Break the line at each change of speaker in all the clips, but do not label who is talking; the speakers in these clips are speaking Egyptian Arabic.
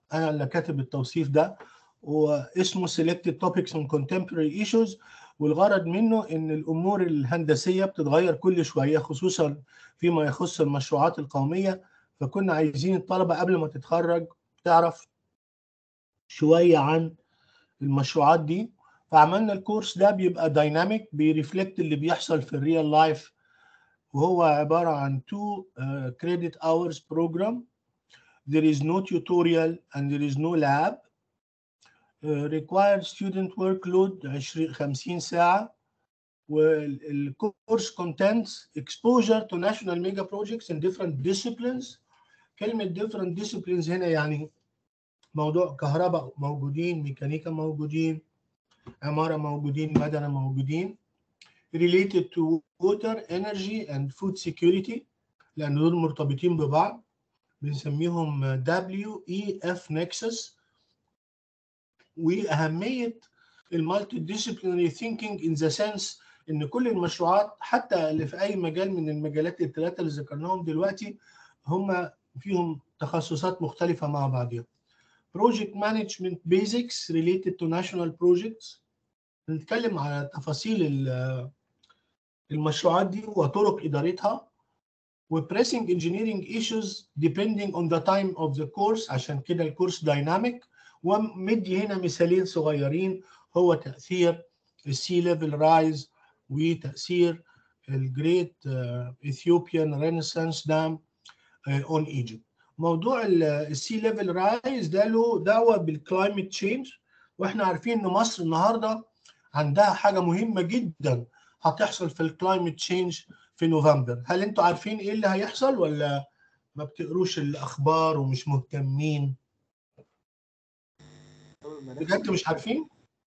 انا اللي كاتب التوصيف ده واسمه Selected Topics on Contemporary Issues والغرض منه ان الامور الهندسيه بتتغير كل شويه خصوصا فيما يخص المشروعات القوميه فكنا عايزين الطلبه قبل ما تتخرج تعرف شويه عن المشروعات دي فعملنا الكورس ده بيبقى دايناميك بيرفلكت اللي بيحصل في الريال لايف وهو عباره عن two uh, credit hours program there is no tutorial and there is no lab uh, required student workload 20 50 ساعه والكورس contents exposure to national mega projects in different disciplines كلمه different disciplines هنا يعني موضوع كهرباء موجودين ميكانيكا موجودين عمارة موجودين مدني موجودين related to water energy and food security لأن دول مرتبطين ببعض بنسميهم WEF Nexus وأهمية المالتي ديسيبلينري ثينكينج in the sense إن كل المشروعات حتى اللي في أي مجال من المجالات الثلاثة اللي ذكرناهم دلوقتي هم فيهم تخصصات مختلفة مع بعضها. project management basics related to national projects نتكلم على تفاصيل المشروعات دي وطرق ادارتها و pressing engineering issues depending on the time of the course عشان كده الكورس دايناميك ومدي هنا مثالين صغيرين هو تاثير السي ليفل رايز وتاثير الجريت اثيوبيان رينيسانس دام اون ايجيبت موضوع السي ليفل رايز ده له دعوه بالكلايمت تشينج واحنا عارفين ان مصر النهارده عندها حاجه مهمه جدا هتحصل في الكلايمت تشينج في نوفمبر هل انتوا عارفين ايه اللي هيحصل ولا ما بتقروش الاخبار ومش مهتمين بجد مش عارفين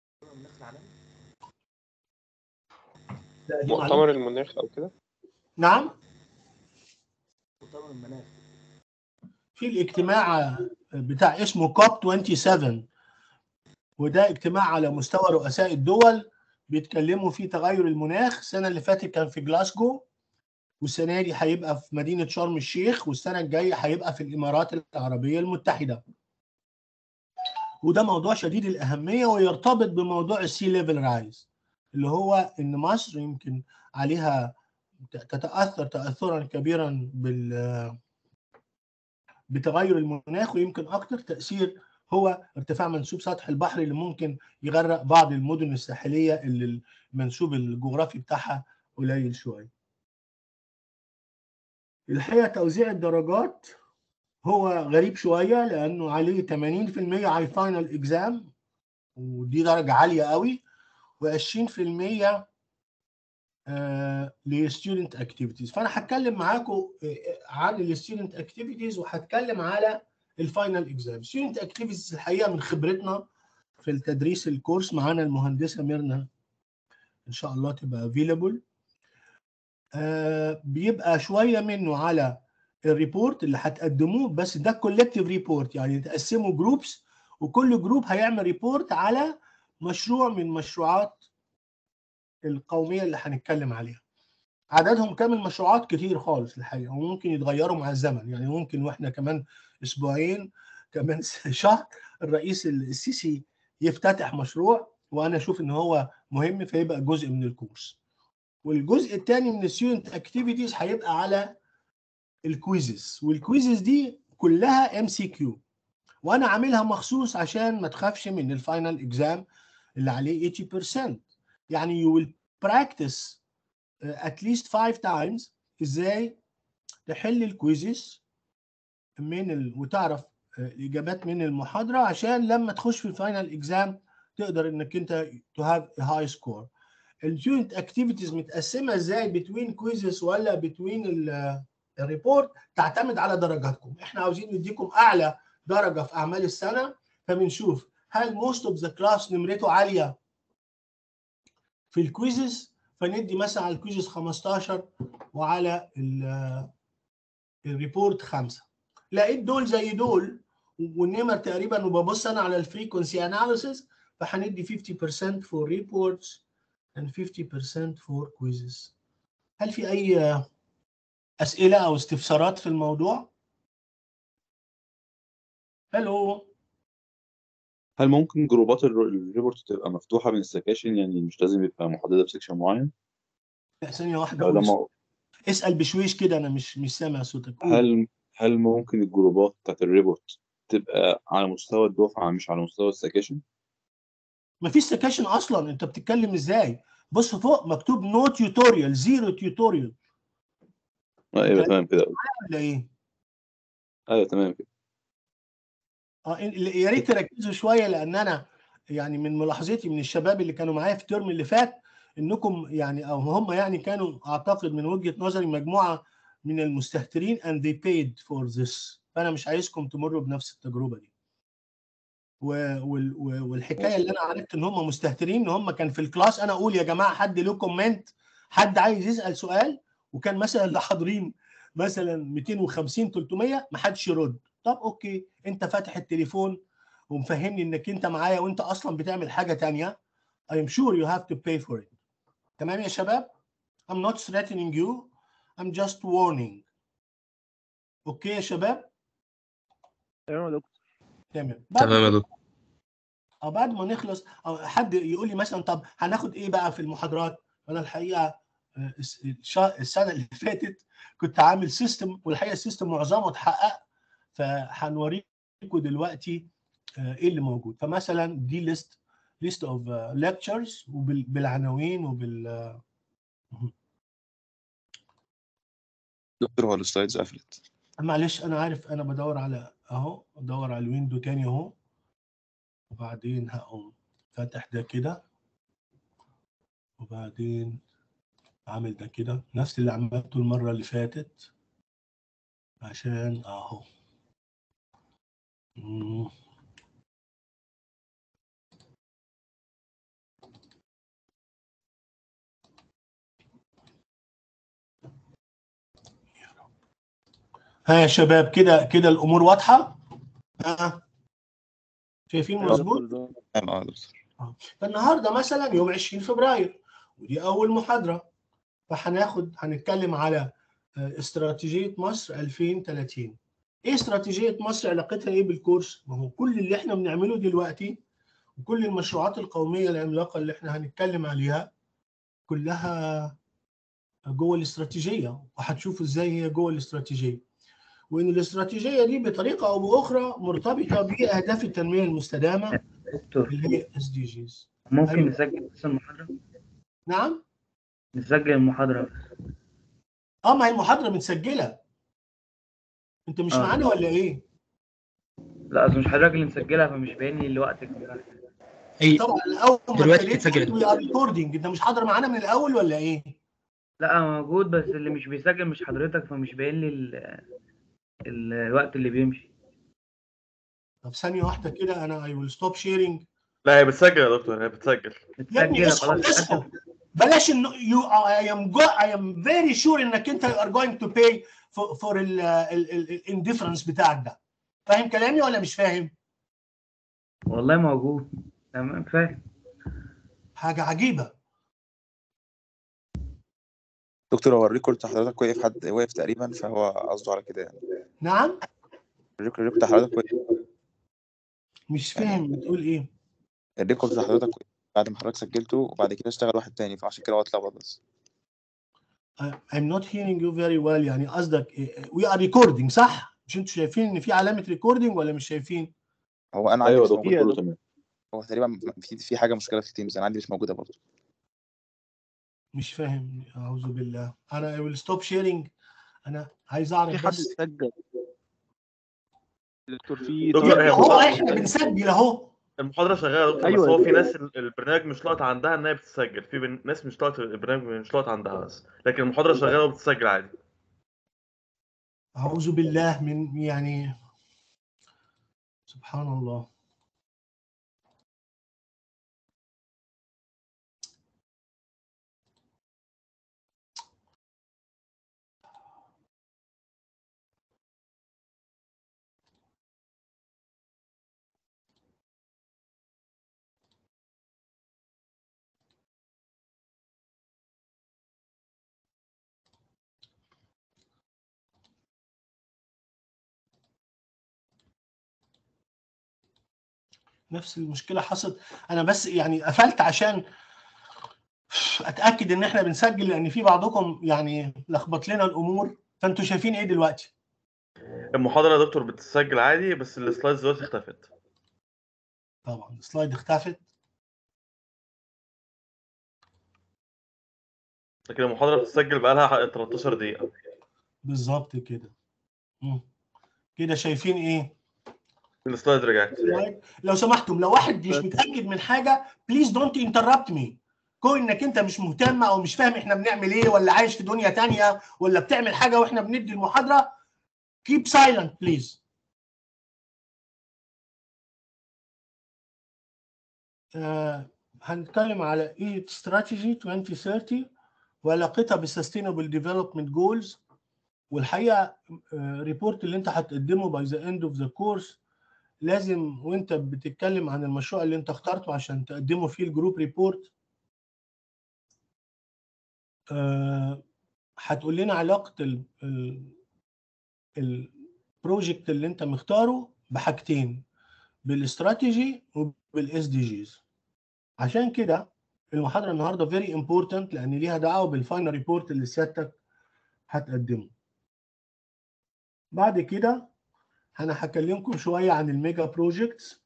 مؤتمر المناخ او كده
نعم مؤتمر المناخ في الاجتماع بتاع اسمه كوب 27 وده اجتماع على مستوى رؤساء الدول بيتكلموا فيه تغير المناخ السنه اللي فاتت كان في جلاسكو والسنه دي هيبقى في مدينه شرم الشيخ والسنه الجايه هيبقى في الامارات العربيه المتحده وده موضوع شديد الاهميه ويرتبط بموضوع السي ليفل رايز اللي هو ان مصر يمكن عليها تتاثر تاثرا كبيرا بال بتغير المناخ ويمكن اكثر تاثير هو ارتفاع منسوب سطح البحر اللي ممكن يغرق بعض المدن الساحليه اللي المنسوب الجغرافي بتاعها قليل شويه. الحقيقه توزيع الدرجات هو غريب شويه لانه عليه 80% على الفاينل اكزام ودي درجه عاليه قوي و20% للستودنت اكتيفيتيز فانا هتكلم معاكم عن الستودنت اكتيفيتيز وهتكلم على الفاينل اكزام ستودنت اكتيفيتيز الحقيقه من خبرتنا في التدريس الكورس معانا المهندسه ميرنا ان شاء الله تبقى افيلابل آه بيبقى شويه منه على الريبورت اللي هتقدموه بس ده كولكتيف ريبورت يعني تقسموا جروبس وكل جروب هيعمل ريبورت على مشروع من مشروعات القوميه اللي هنتكلم عليها عددهم كام المشروعات كتير خالص الحقيقه وممكن يتغيروا مع الزمن يعني ممكن واحنا كمان اسبوعين كمان شهر الرئيس السيسي يفتتح مشروع وانا اشوف ان هو مهم فيبقى جزء من الكورس والجزء الثاني من الستودنت اكتيفيتيز هيبقى على الكويزز والكويزز دي كلها ام سي كيو وانا عاملها مخصوص عشان ما تخافش من الفاينل اكزام اللي عليه 80% يعني you will practice uh, at least five times ازاي تحل الكويزز من ال... وتعرف uh, الاجابات من المحاضره عشان لما تخش في الفاينل اكزام تقدر انك انت to have a high score. الجوينت اكتيفيتيز متقسمه ازاي بتوين كويزز ولا بتوين الريبورت تعتمد على درجاتكم احنا عاوزين نديكم اعلى درجه في اعمال السنه فبنشوف هل موست اوف ذا كلاس نمرته عاليه في الكويزز فندي مثلا على الكويزز 15 وعلى الريبورت 5 لقيت دول زي دول والنمر تقريبا وببص انا على الفريكونسي اناليسيس فهندي 50% for reports and 50% for quizzes هل في اي اسئله او استفسارات في الموضوع؟ هلو
هل ممكن جروبات الر- الريبورت تبقى مفتوحة بين السكاشن يعني مش لازم يبقى محددة بسكشن معين؟
لا ثانيه واحده
ولا
قول
ما
اسال بشويش كده انا مش مش سامع صوتك قول.
هل هل ممكن الجروبات بتاعت الريبورت تبقى على مستوى الدفعة مش على مستوى السكاشن؟
مفيش سكاشن اصلا انت بتتكلم ازاي بص فوق مكتوب نو تيوتوريال زيرو تيوتوريال
اه يبقى
أنت-
تمام كده
ولا ايه
ايوه تمام كده
اه إن- يا ريت تركزوا شويه لان انا يعني من ملاحظتي من الشباب اللي كانوا معايا في الترم اللي فات انكم يعني او هم يعني كانوا اعتقد من وجهه نظري مجموعه من المستهترين and they paid for this فانا مش عايزكم تمروا بنفس التجربه دي و- وال- و- والحكايه اللي انا عرفت ان هم مستهترين ان هم كان في الكلاس انا اقول يا جماعه حد له كومنت حد عايز يسال سؤال وكان مثلا اللي حاضرين مثلا 250 300 ما حدش يرد طب اوكي انت فاتح التليفون ومفهمني انك انت معايا وانت اصلا بتعمل حاجه تانية I'm sure you have to pay for it تمام يا شباب I'm not threatening you I'm just warning اوكي يا شباب
تمام يا دكتور
تمام بعد
تمام يا دكتور
او بعد ما نخلص او حد يقول لي مثلا طب هناخد ايه بقى في المحاضرات انا الحقيقه آه، الس- الشا- السنه اللي فاتت كنت عامل سيستم والحقيقه السيستم معظمه اتحقق فهنوريكم دلوقتي آه، ايه اللي موجود فمثلا دي ليست ليست اوف ليكتشرز وبالعناوين وبال آه،
دكتور هو السلايدز قفلت
معلش انا عارف انا بدور على اهو بدور على الويندو تاني اهو وبعدين هقوم فاتح ده كده وبعدين عامل ده كده نفس اللي عملته المرة اللي فاتت عشان اهو مم. ها يا شباب كده كده الامور واضحه ها شايفين مظبوط
تمام اه يا دكتور
فالنهارده مثلا يوم 20 فبراير ودي اول محاضره فهناخد هنتكلم على آه، استراتيجيه مصر 2030 ايه استراتيجيه مصر علاقتها ايه بالكورس ما هو كل اللي احنا بنعمله دلوقتي وكل المشروعات القوميه العملاقه اللي احنا هنتكلم عليها كلها جوه الاستراتيجيه وهتشوفوا ازاي هي جوه الاستراتيجيه وان الاستراتيجيه دي بطريقه او باخرى مرتبطه باهداف التنميه المستدامه
دكتور
اللي هي اس دي جيز
ممكن
أيوة.
نسجل بس المحاضرة
نعم
نسجل المحاضرة
اه ما هي المحاضره متسجله انت مش
آه.
معانا ولا ايه
لا أصل مش حضرتك اللي مسجلها فمش باين لي الوقت دلوقتي
اي
طبعا الاول ما
دلوقتي
ابتديت
اتسجلت.
وي ار ريكوردنج انت مش حاضر معانا من الاول ولا ايه
لا أنا موجود بس اللي مش بيسجل مش حضرتك فمش باين لي ال... ال... الوقت اللي بيمشي
طب ثانيه واحده كده انا اي ويل ستوب شيرنج
لا هي بتسجل يا دكتور هي بتسجل
يا ابني
متسجلة
اصحى
خلاص
اصحى بلاش انه يو اي ام جو اي ام فيري شور انك انت ار جوينج تو باي فور الانديفرنس بتاعك ده فاهم كلامي ولا مش فاهم؟
والله موجود تمام فاهم
حاجه عجيبه
دكتور هو الريكورد بتاع حضرتك وقف حد وقف تقريبا فهو قصده على كده يعني
نعم
الريكورد الريكورد بتاع حضرتك وقف
مش فاهم بتقول ايه
الريكورد بتاع حضرتك وقف بعد ما حضرتك سجلته وبعد كده اشتغل واحد تاني فعشان كده هو اتلخبط بس
I'm not hearing you very well يعني قصدك we are recording صح؟ مش انتوا شايفين ان في علامة recording ولا مش شايفين؟
هو انا عندي
ايوه
مش
يا
موجود
دكتور كله تمام
هو تقريبا في في حاجه مشكله في التيمز انا عندي مش موجوده برضه
مش فاهم اعوذ بالله انا I will stop sharing انا عايز
في
اعرف
حد
بس
سجل دكتور في
دكتور،
طالب
هي
هو
محاضرة-
احنا بنسجل اهو
المحاضرة شغالة يا دكتور
أيوة
بس
يا
هو في
دكتور.
ناس ال- البرنامج مش لاقط عندها ان هي بتسجل في بن- ناس مش لاقط البرنامج مش لاقط عندها بس لكن المحاضرة شغالة وبتسجل عادي
اعوذ بالله من يعني سبحان الله نفس المشكله حصلت انا بس يعني قفلت عشان اتاكد ان احنا بنسجل لان في بعضكم يعني لخبط لنا الامور فانتوا شايفين ايه دلوقتي
المحاضرة يا دكتور بتسجل عادي بس السلايدز دلوقتي اختفت
طبعا السلايد اختفت
لكن المحاضرة بتسجل بقالها 13 دقيقة
بالظبط كده مم. كده شايفين ايه
السلايد رجعت
لو سمحتم لو واحد مش متاكد من حاجه بليز دونت انتربت مي كون انك انت مش مهتم او مش فاهم احنا بنعمل ايه ولا عايش في دنيا تانية ولا بتعمل حاجه واحنا بندي المحاضره keep silent please آه هنتكلم على ايه استراتيجي 2030 وعلاقتها بالسستينبل ديفلوبمنت جولز والحقيقه ريبورت اللي انت هتقدمه باي ذا اند اوف ذا كورس لازم وانت بتتكلم عن المشروع اللي انت اخترته عشان تقدمه فيه الجروب ريبورت آه، هتقول لنا علاقه ال- ال- البروجكت اللي انت مختاره بحاجتين بالاستراتيجي وبالاس دي جيز عشان كده المحاضره النهارده فيري امبورتنت لان ليها دعوه بالفاينل ريبورت اللي سيادتك هتقدمه بعد كده انا هكلمكم شويه عن الميجا بروجكتس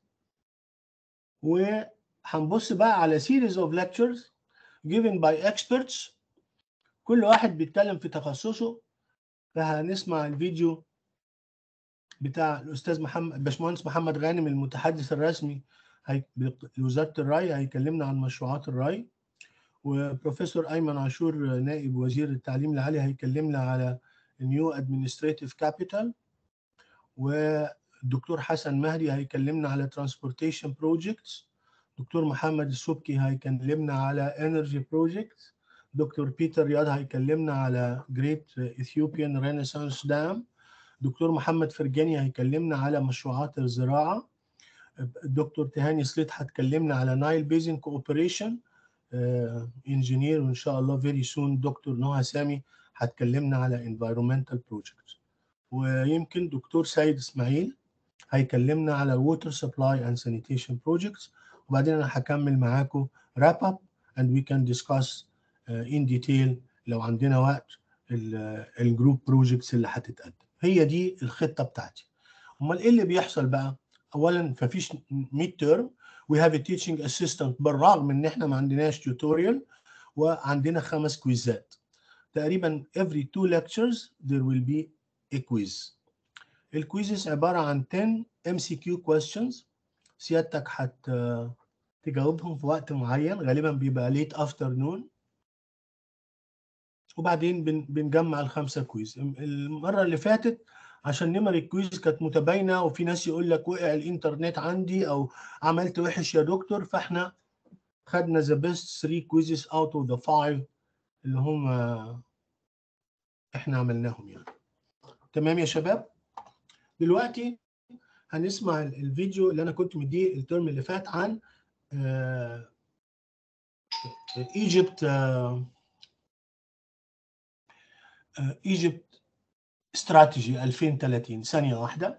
وهنبص بقى على سيريز اوف lectures given by experts كل واحد بيتكلم في تخصصه فهنسمع الفيديو بتاع الاستاذ محمد باشمهندس محمد غانم المتحدث الرسمي هي... لوزاره الري هيكلمنا عن مشروعات الري وبروفيسور ايمن عاشور نائب وزير التعليم العالي هيكلمنا على نيو ادمنستريتيف كابيتال والدكتور حسن مهدي هيكلمنا على ترانسبورتيشن بروجكتس دكتور محمد السبكي هيكلمنا على انرجي بروجكتس دكتور بيتر رياض هيكلمنا على جريت اثيوبيان رينيسانس دام دكتور محمد فرجاني هيكلمنا على مشروعات الزراعه الدكتور تهاني سليت هتكلمنا على نايل بيزن كوبريشن انجينير وان شاء الله فيري سون دكتور نهى سامي هتكلمنا على انفايرمنتال بروجكتس ويمكن دكتور سيد اسماعيل هيكلمنا على ووتر سبلاي اند سانيتيشن بروجكتس وبعدين انا هكمل معاكم راب اب اند وي كان ديسكاس ان ديتيل لو عندنا وقت الجروب بروجكتس اللي هتتقدم هي دي الخطه بتاعتي امال ايه اللي بيحصل بقى اولا مفيش ميد تيرم وي هاف تيتشنج اسيستنت بالرغم ان احنا ما عندناش توتوريال وعندنا خمس كويزات تقريبا every two lectures there will be a quiz الكويزز عباره عن 10 ام سي كيو questions سيادتك هت تجاوبهم في وقت معين غالبا بيبقى ليت افترنون وبعدين بن بنجمع الخمسه كويز المره اللي فاتت عشان نمر الكويز كانت متباينه وفي ناس يقول لك وقع الانترنت عندي او عملت وحش يا دكتور فاحنا خدنا ذا بيست 3 كويزز اوت اوف ذا 5 اللي هم احنا عملناهم يعني تمام يا شباب دلوقتي هنسمع الفيديو اللي انا كنت مديه الترم اللي فات عن ايجيبت ايجيبت استراتيجي 2030 ثانيه واحده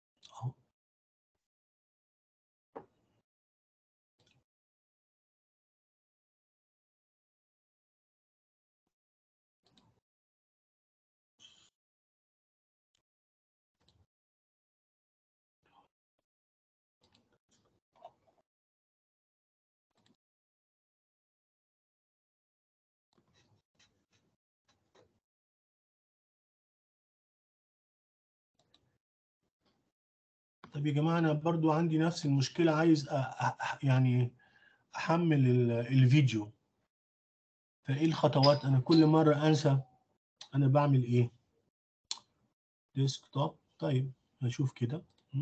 طب يا جماعه انا برضو عندي نفس المشكله عايز أ... أ... يعني احمل ال... الفيديو فايه الخطوات انا كل مره انسى انا بعمل ايه ديسكتوب طيب نشوف كده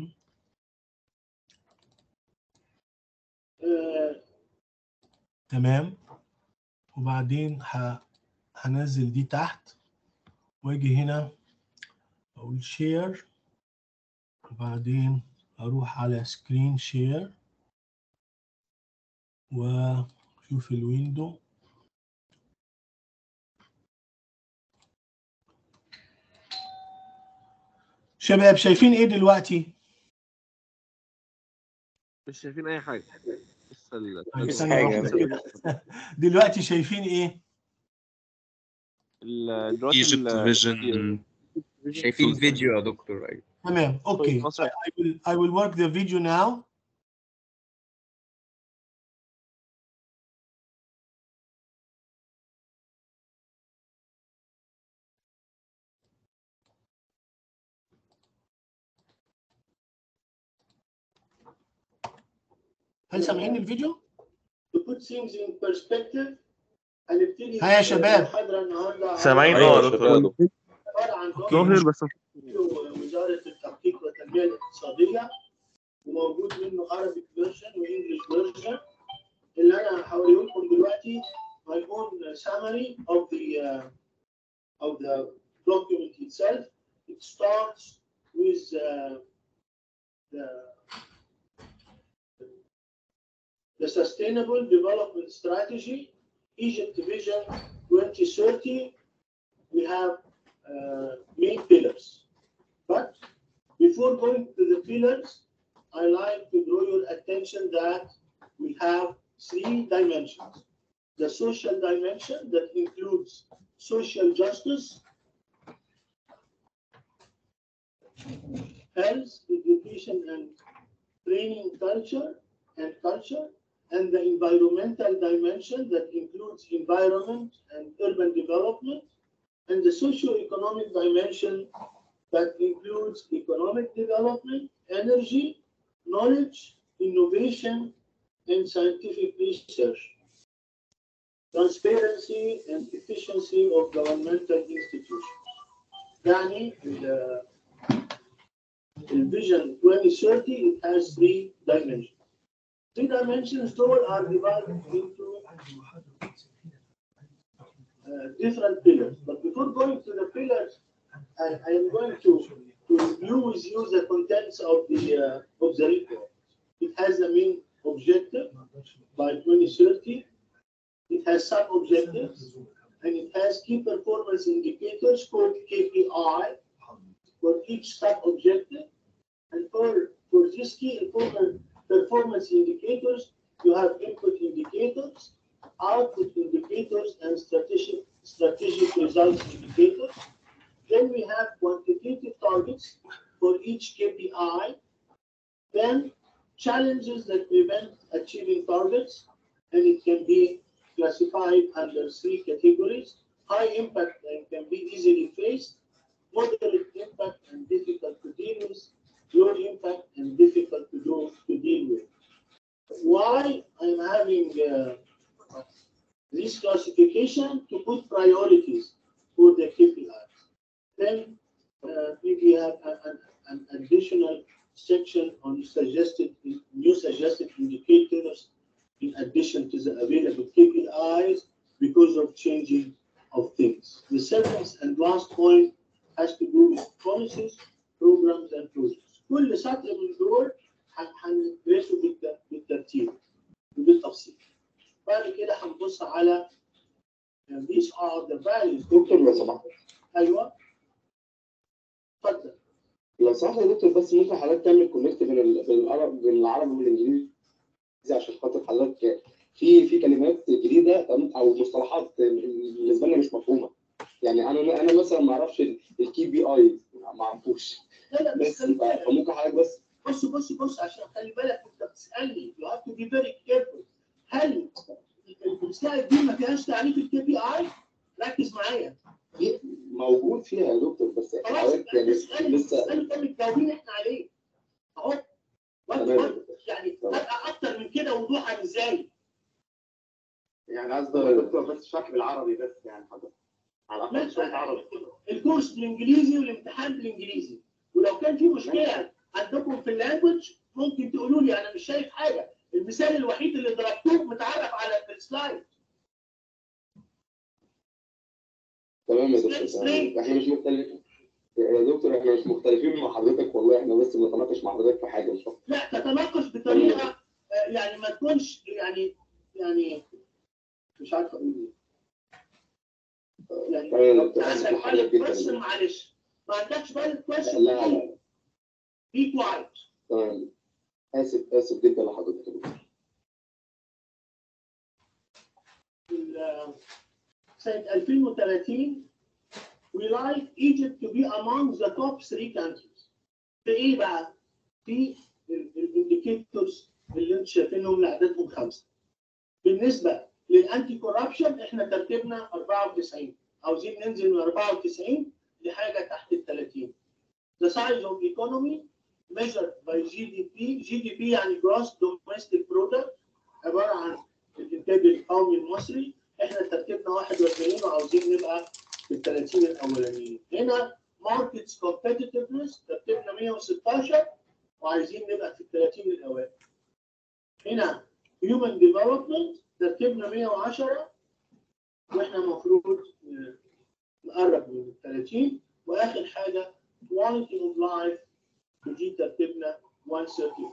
تمام وبعدين ه... هنزل دي تحت واجي هنا اقول شير وبعدين اروح على سكرين شير واشوف الويندو شباب شايفين ايه دلوقتي
مش شايفين اي حاجه لسه ال-
طيب،
مفيش
ثانية
حاجة.
واحدة كده. دلوقتي شايفين ايه؟
ال- دلوقتي
ايجيبت
ال-
فيجن
شايفين فيديو يا دكتور ايوه
تمام اوكي
مصر
I will I will work the video now هل سامعين الفيديو؟ To put things in perspective هنبتدي ها يا شباب.
المحاضرة النهارده عن-
سامعين
عبارة
اه
عن
يا دكتور
ظاهر بس
وزارة التحقيق والتنمية الاقتصادية وموجود منه Arabic version وإنجلش version اللي أنا هحاوله لكم دلوقتي my own summary of the uh, of the document itself. It starts with uh, the the Sustainable Development Strategy, Egypt Vision 2030. We have uh, main pillars. But before going to the pillars, I like to draw your attention that we have three dimensions. The social dimension that includes social justice, health, education, and training culture and culture, and the environmental dimension that includes environment and urban development, and the socio-economic dimension that includes economic development, energy, knowledge, innovation, and scientific research, transparency and efficiency of governmental institutions. يعني ال- الفيجن 2030 it has three dimensions. Three dimensions all are divided into uh, different pillars. But before going to the pillars, I, I am going to, to review with you the contents of the uh, of the report. It has a main objective by 2030. It has sub objectives and it has key performance indicators called KPI for each sub objective. And for, for this key performance- performance indicators, you have input indicators, output indicators, and strategic, strategic results indicators. Then we have quantitative targets for each KPI. Then challenges that prevent achieving targets, and it can be classified under three categories. High impact and can be easily faced, moderate impact and difficult to deal with, low impact and difficult to do to deal with. Why I'm having uh, this classification to put priorities for the KPIs. Then uh, maybe have a- an, an additional section on suggested new suggested indicators in addition to the available KPIs because of changing of things. The seventh and last point has to do with policies, programs and projects. كل سطر من دول هن- هندرسه بالت- بالترتيب وبالتفصيل. بعد كده هنبص على these are the values.
دكتور لو سمحت
ايوه اتفضل.
لو سمحت يا دكتور بس ممكن حضرتك تعمل كونكت بين ال- بين العرب بين العربي والانجليزي عشان خاطر حضرتك في في كلمات جديده تمام، او مصطلحات بالنسبه لنا مش مفهومه يعني انا انا مثلا ما اعرفش الكي بي اي ما اعرفوش
لا لا بس
بس
خلي بالك
فممكن حضرتك بس
بص بص بص عشان خلي بالك انت بتسالني you have to be very careful هل السلايد دي ما فيهاش تعريف الكي بي اي؟ ركز معايا
في موجود فيها يا دكتور بس
خلاص
حضرتك يعني
اسالني
لسه
اسالني كم متجاوبين احنا عليه اهو
تمام.
وأنت- يعني هبقى اكتر من كده وضوحا ازاي؟
يعني قصدي يا دكتور بس شرح بالعربي بس يعني حضرتك على الاقل شويه عربي
الكورس بالانجليزي والامتحان بالانجليزي ولو كان في مشكله عندكم في اللانجوج ممكن تقولوا لي انا مش شايف حاجه المثال الوحيد اللي ضربتوه متعرف على في السلايد
تمام يا دكتور تمام. احنا مش مختلفين يا دكتور احنا مش مختلفين مع حضرتك والله احنا بس بنتناقش مع حضرتك في حاجه مش اكتر
لا تتناقش بطريقه آه، يعني ما تكونش يعني يعني مش عارف اقول ايه يعني
تمام يا
لو
دكتور
عندك
اسف لحضرتك
بالك
جدا
كويشن معلش ما عندكش بالك كويشن
لا لا لا
بي كوايت
تمام اسف اسف جدا لحضرتك يا دكتور
ال- سنة 2030 we like Egypt to be among the top three countries. في ايه بقى؟ في الانديكيتورز اللي انتم شايفينهم اللي عددهم خمسه. بالنسبه للانتي كوربشن احنا ترتيبنا 94 عاوزين ننزل من 94 لحاجه تحت ال 30. The size of economy measured by GDP GDP يعني gross domestic product عباره عن الانتاج القومي المصري احنا ترتيبنا 41 وعاوزين نبقى في ال 30 الاولانيين هنا ماركتس كومبيتيتفنس ترتيبنا 116 وعايزين نبقى في ال 30 الاوائل هنا هيومن ديفلوبمنت ترتيبنا 110 واحنا المفروض نقرب من ال 30 واخر حاجه كواليتي اوف لايف ودي ترتيبنا 135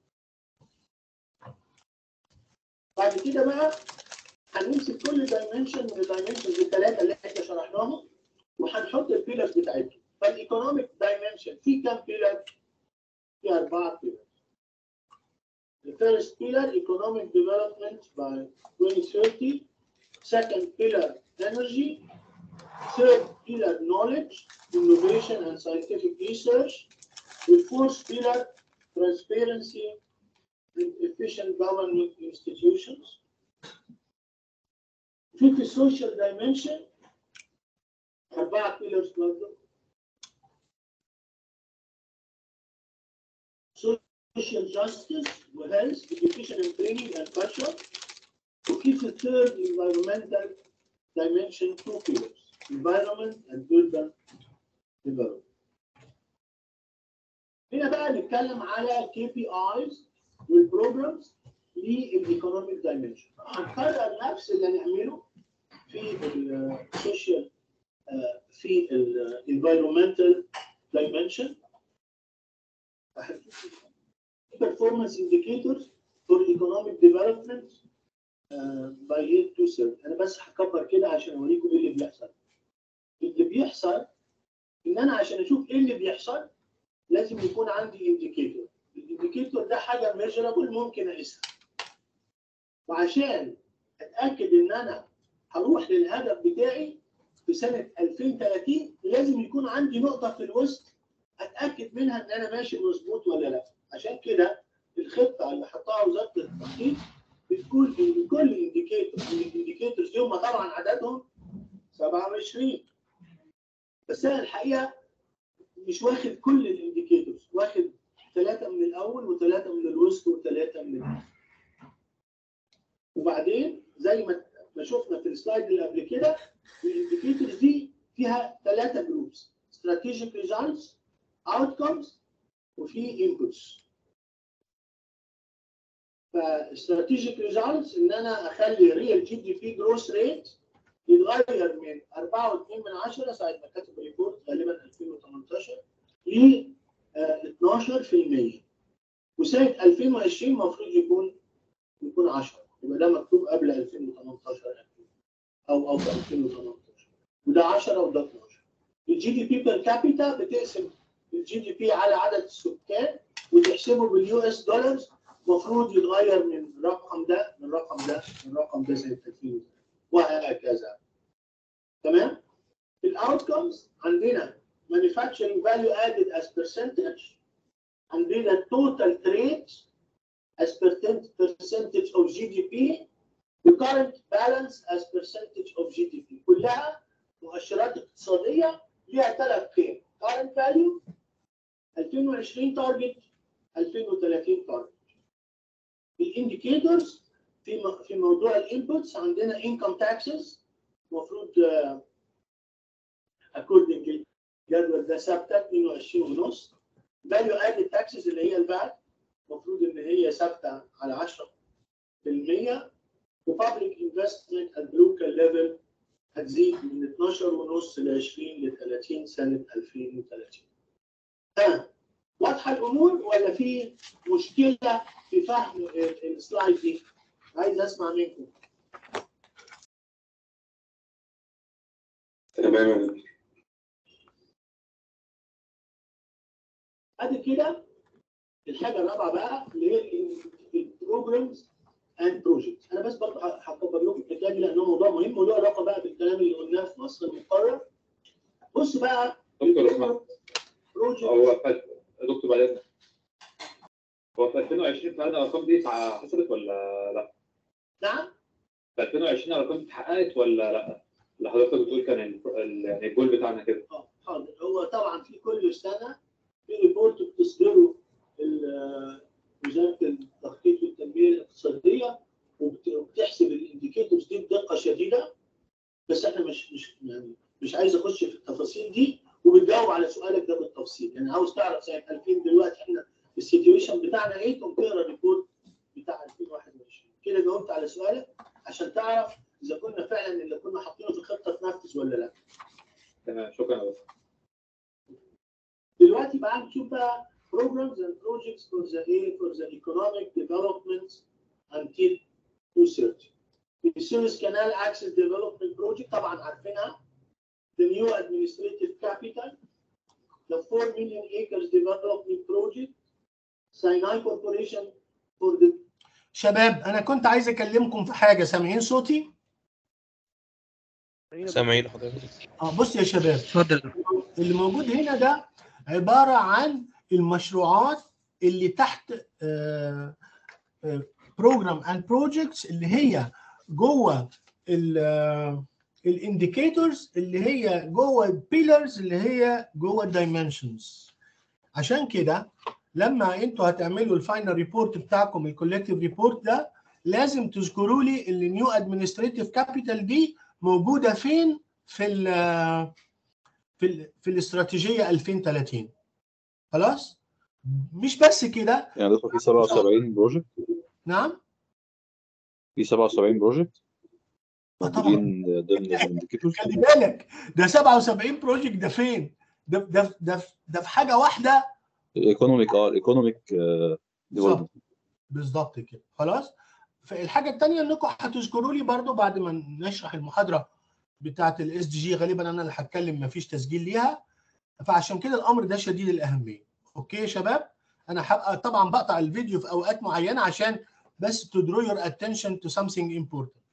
بعد كده بقى هنمسك كل دايمنشن من الدايمنشنز الثلاثه اللي احنا شرحناهم وهنحط البيلرز بتاعتهم فالايكونوميك دايمنشن في كام بيلر؟ في اربعه بيلر The first pillar economic development by 2030 second pillar energy third pillar knowledge innovation and scientific research the fourth pillar transparency and efficient government institutions في في السوشيال دايمنشن أربعة بيلرز برضه social justice وhealth education and training and culture وفي في الثيرد environmental dimension two pillars environment and urban development هنا بقى نتكلم على KPIs والبروجرامز للايكونوميك دايمنشن هنكرر نفس اللي هنعمله في السوشيال في الانفيرومنتال دايمنشن performance indicators for economic development uh, by year 2030 انا بس هكبر كده عشان اوريكم ايه اللي بيحصل اللي بيحصل ان انا عشان اشوف ايه اللي بيحصل لازم يكون عندي انديكيتور الانديكيتور ده حاجه ميجرابل ممكن اقيسها وعشان اتاكد ان انا هروح للهدف بتاعي في سنه 2030 لازم يكون عندي نقطه في الوسط اتاكد منها ان انا ماشي مظبوط ولا لا عشان كده الخطه اللي حطها وزاره التخطيط بتقول ان كل انديكيتور من الانديكيتورز دي هم طبعا عددهم 27 بس انا الحقيقه مش واخد كل الانديكيتورز واخد ثلاثه من الاول وثلاثه من الوسط وثلاثه من الآخر. وبعدين زي ما ما شفنا في السلايد اللي قبل كده الانديكيتورز دي فيها ثلاثه جروبس استراتيجيك ريزلتس اوتكمز وفي انبوتس فاستراتيجيك ريزلتس ان انا اخلي ريال جي دي بي جروث ريت يتغير من 4.2 من 10 ساعه ما كاتب ريبورت غالبا 2018 ل 12% وسنه 2020 المفروض يكون يكون 10 يبقى ده مكتوب قبل 2018 او او في 2018 وده 10 وده 12 الجي دي بي بير كابيتا بتقسم الجي دي بي على عدد السكان وتحسبه باليو اس دولارز المفروض يتغير من الرقم ده من الرقم ده من الرقم ده سنه 2000 وهكذا تمام الاوتكمز عندنا manufacturing value added as percentage عندنا total trade as percentage of GDP the current balance as percentage of GDP كلها مؤشرات اقتصادية ليها ثلاث قيم current value 2020 target 2030 target الانديكيتورز في في موضوع الانبوتس عندنا income taxes المفروض according للجدول ده ثابته 22 ونص value added taxes اللي هي الفات المفروض ان هي ثابته على 10% وبابليك انفستمنت at local level هتزيد من 12 ونص ل 20 ل 30 سنه 2030 ها واضحه الامور ولا في مشكله في فهم السلايد دي؟ عايز اسمع منكم.
تمام يا دكتور.
ادي كده الحاجه الرابعه بقى اللي هي البروجرامز اند بروجكتس انا بس برضه ه- هكبر لكم الحكايه دي لانه موضوع مهم وله علاقه بقى بالكلام اللي قلناه في مصر المقرر بص بقى
دكتور اسمع
بروجكت
هو في دكتور بعد اذنك هو في 2020 فعلا الارقام دي اتع- حصلت ولا لا؟
نعم
في 2020 الارقام دي اتحققت ولا لا؟ اللي حضرتك بتقول كان ال- ال- يعني الجول بتاعنا كده
اه حاضر هو طبعا في كل سنه في ريبورت بتصدره ال- وزاره التخطيط والتنميه الاقتصاديه وبت- وبتحسب الانديكيتورز دي بدقه شديده بس انا مش مش يعني مش عايز اخش في التفاصيل دي وبتجاوب على سؤالك ده بالتفصيل يعني عاوز تعرف سنه 2000 دلوقتي احنا السيتويشن بتاعنا ايه تقوم تقرا الريبورت بتاع 2021 كده جاوبت على سؤالك عشان تعرف اذا كنا فعلا اللي كنا حاطينه في الخطه اتنفذ ولا لا
تمام شكرا يا دكتور
دلوقتي بقى نشوف بقى programs and projects for the A for the economic development until 2030. The Suez Canal Access Development Project طبعا عارفينها. The new administrative capital. The 4 million acres development project. Sinai Corporation for the
شباب انا كنت عايز اكلمكم في حاجه سامعين صوتي
سامعين حضرتك
اه بص يا شباب
اتفضل
اللي موجود هنا ده عباره عن المشروعات اللي تحت بروجرام اند بروجكتس اللي هي جوه الانديكيتورز اللي هي جوه البيلرز اللي هي جوه الدايمنشنز عشان كده لما انتوا هتعملوا الفاينل ريبورت بتاعكم الكولكتيف ريبورت ده لازم تذكروا لي النيو ادمنستريتيف كابيتال دي موجوده فين في ال في ال في الاستراتيجيه 2030 خلاص مش بس كده
يعني دكتور في 77 بروجكت
نعم
في 77 بروجكت
آه طبعا
موجودين ضمن الانديكيتورز
خلي بالك ده 77 بروجكت ده فين؟ ده ده ده ده في حاجه واحده
ايكونوميك اه ايكونوميك ديفلوبمنت
بالظبط كده خلاص فالحاجه الثانيه انكم هتذكروا لي برضو بعد ما نشرح المحاضره بتاعه الاس دي جي غالبا انا اللي هتكلم مفيش تسجيل ليها فعشان كده الامر ده شديد الاهميه اوكي يا شباب انا هبقى طبعا بقطع الفيديو في اوقات معينه عشان بس to draw your attention to something important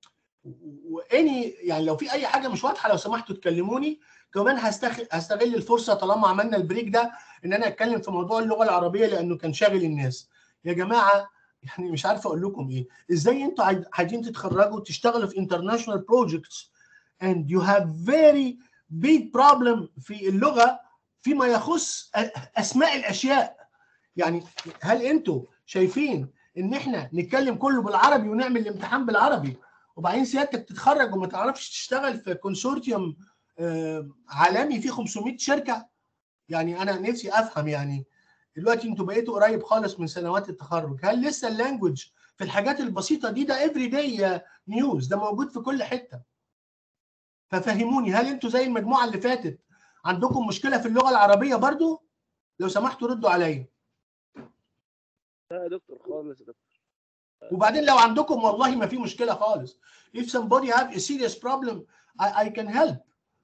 واني يعني لو في اي حاجه مش واضحه لو سمحتوا تكلموني كمان هستخ... هستغل الفرصه طالما عملنا البريك ده ان انا اتكلم في موضوع اللغه العربيه لانه كان شاغل الناس يا جماعه يعني مش عارف اقول لكم ايه ازاي انتوا عايز- عايزين تتخرجوا تشتغلوا في international projects and you have very big problem في اللغه فيما يخص أ- اسماء الاشياء يعني هل انتوا شايفين ان احنا نتكلم كله بالعربي ونعمل الامتحان بالعربي وبعدين سيادتك تتخرج وما تعرفش تشتغل في كونسورتيوم آه، عالمي فيه 500 شركه يعني انا نفسي افهم يعني دلوقتي انتوا بقيتوا قريب خالص من سنوات التخرج هل لسه اللانجوج في الحاجات البسيطه دي ده افري داي نيوز ده موجود في كل حته ففهموني هل انتوا زي المجموعه اللي فاتت عندكم مشكله في اللغه العربيه برضو لو سمحتوا ردوا عليا
لا يا دكتور خالص يا دكتور
وبعدين لو عندكم والله ما في مشكله خالص if somebody have a serious problem I, I can help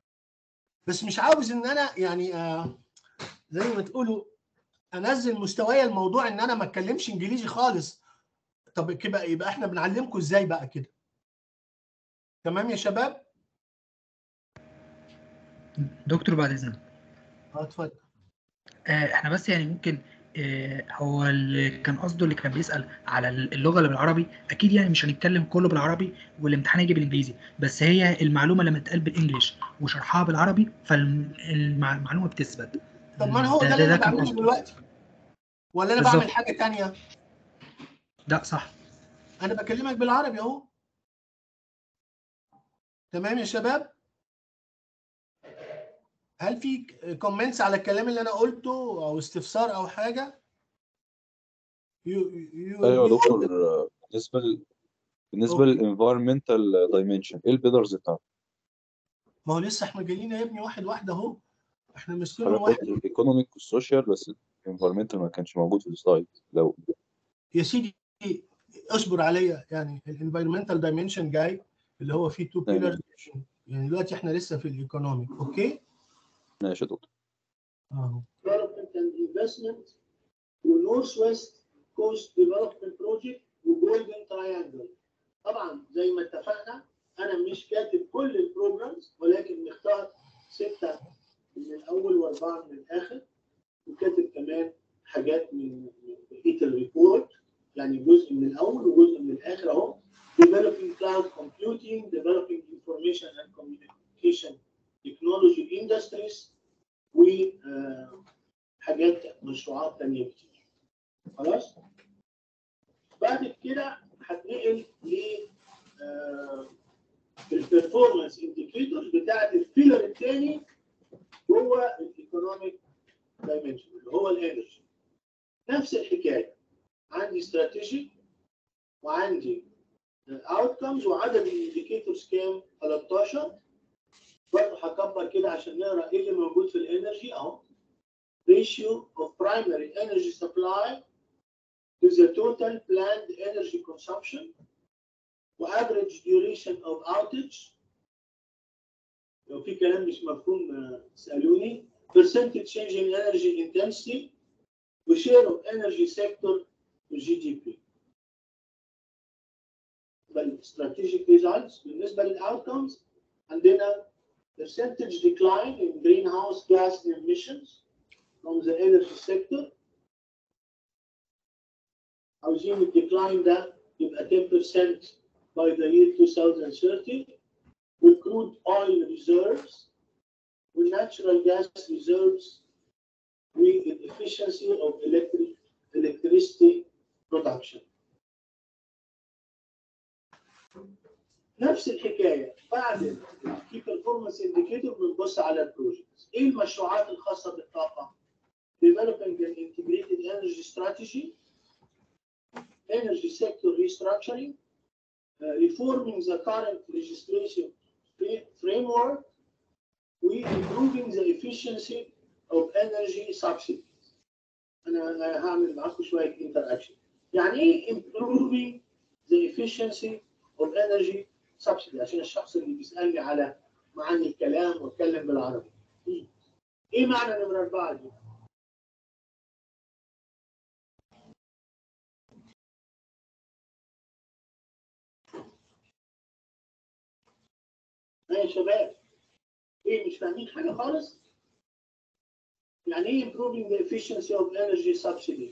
بس مش عاوز ان انا يعني آه زي ما تقولوا انزل مستواي الموضوع ان انا ما اتكلمش انجليزي خالص طب كده يبقى احنا بنعلمكم ازاي بقى كده تمام يا شباب
دكتور بعد اذنك
اه اتفضل
آه، احنا بس يعني ممكن آه، هو اللي كان قصده اللي كان بيسأل على اللغة اللي بالعربي أكيد يعني مش هنتكلم كله بالعربي والامتحان يجي بالإنجليزي بس هي المعلومة لما تتقال بالإنجليش وشرحها بالعربي فالمعلومة بتثبت
طب ما انا هو
ده-
ده
ده-
اللي
ده
انا
كان
بعمله
قصده.
دلوقتي ولا انا
بالظبط.
بعمل حاجه تانية
لا صح
انا بكلمك بالعربي اهو تمام يا شباب هل في كومنتس على الكلام اللي انا قلته او استفسار او حاجه يو يو
ايوه يا دكتور آه، بالنسبه ل... بالنسبه للانفايرمنتال دايمنشن ايه البيلرز بتاعته؟
ما هو لسه احنا جايين يا ابني واحد واحد اهو احنا ماسكينهم
حضرتك
واحد
قلت الايكونوميك والسوشيال بس الانفايرمنتال ما كانش موجود في السلايد لو
يا سيدي اصبر عليا يعني الانفايرمنتال دايمنشن جاي اللي هو فيه تو
تمام.
بيلرز يعني دلوقتي احنا لسه في الايكونوميك اوكي
ماشي يا دكتور
اهو
development and investment ونورث ويست كوست ديفلوبمنت بروجكت وجولدن تراينجل طبعا زي ما اتفقنا انا مش كاتب كل البروجرامز ولكن مختار سته من الاول واربعه من الاخر وكاتب كمان حاجات من من بقيه الريبورت يعني جزء من الاول وجزء من الاخر اهو developing cloud computing developing information and communication technology industries وحاجات مشروعات تانية كتير خلاص بعد كده هتنقل ل البرفورمانس انديكيتورز بتاعت البيلر الثاني هو الايكونوميك دايمنشن اللي هو الانرجي نفس الحكايه عندي استراتيجي وعندي اوتكمز وعدد الانديكيتورز كام 13 برضه هكبر كده عشان نقرا ايه اللي موجود في الانرجي اهو ratio of primary energy supply to the total planned energy consumption وaverage duration of outage لو في كلام مش مفهوم آه، اسالوني percentage change in energy intensity وshare of energy sector والجي دي بي strategic results بالنسبه للاوتكمز عندنا percentage decline in greenhouse gas emissions from the energy sector عاوزين الديكلاين ده يبقى 10% by the year 2030 with crude oil reserves with natural gas reserves with the efficiency of electric electricity production. نفس الحكايه بعد الكي performance indicator بنبص على البروجكتس ايه المشروعات الخاصه بالطاقه؟ developing an integrated energy strategy energy sector restructuring uh, reforming the current legislation fra- framework we improving the efficiency of energy subsidies انا أنا هعمل معاكم شويه interaction يعني ايه improving the efficiency of energy subsidy عشان الشخص اللي بيسالني على معاني الكلام واتكلم بالعربي مم. ايه معنى نمره اربعه دي؟ ايه يا شباب ايه مش فاهمين حاجه خالص؟ يعني ايه improving the efficiency of energy subsidy؟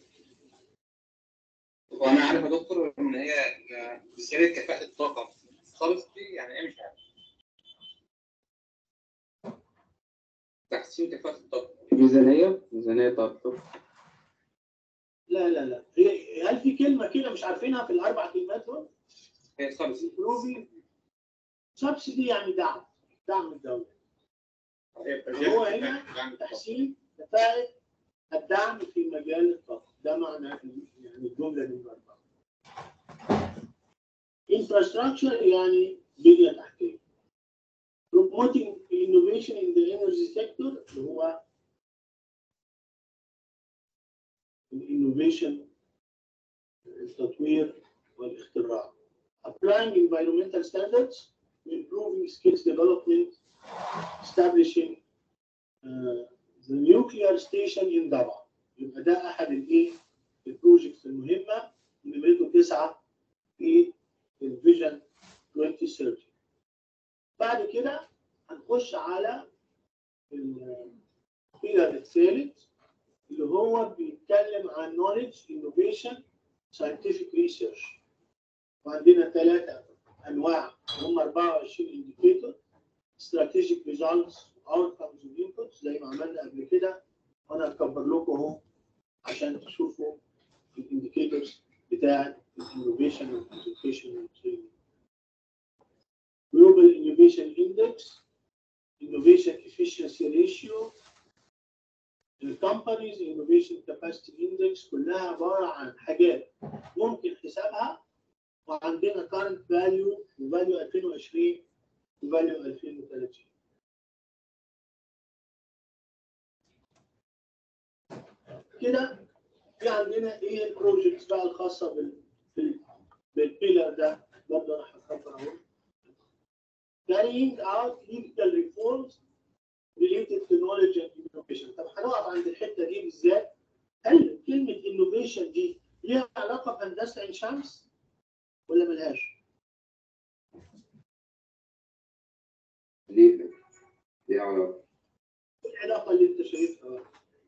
وانا عارف يا دكتور ان هي زياده كفاءه الطاقه خالص دي يعني ايه مش عارف تحسين كفاءه الطاقه
ميزانية ميزانية بتاعت الطب
لا لا لا هي هل في كلمه كده مش عارفينها في الاربع كلمات دول؟
هي خالص
هل كلمه انوفيشن دي ليها علاقه بهندسه عين شمس ولا ملهاش؟
ليه ليه علاقة
ايه العلاقه اللي انت شايفها؟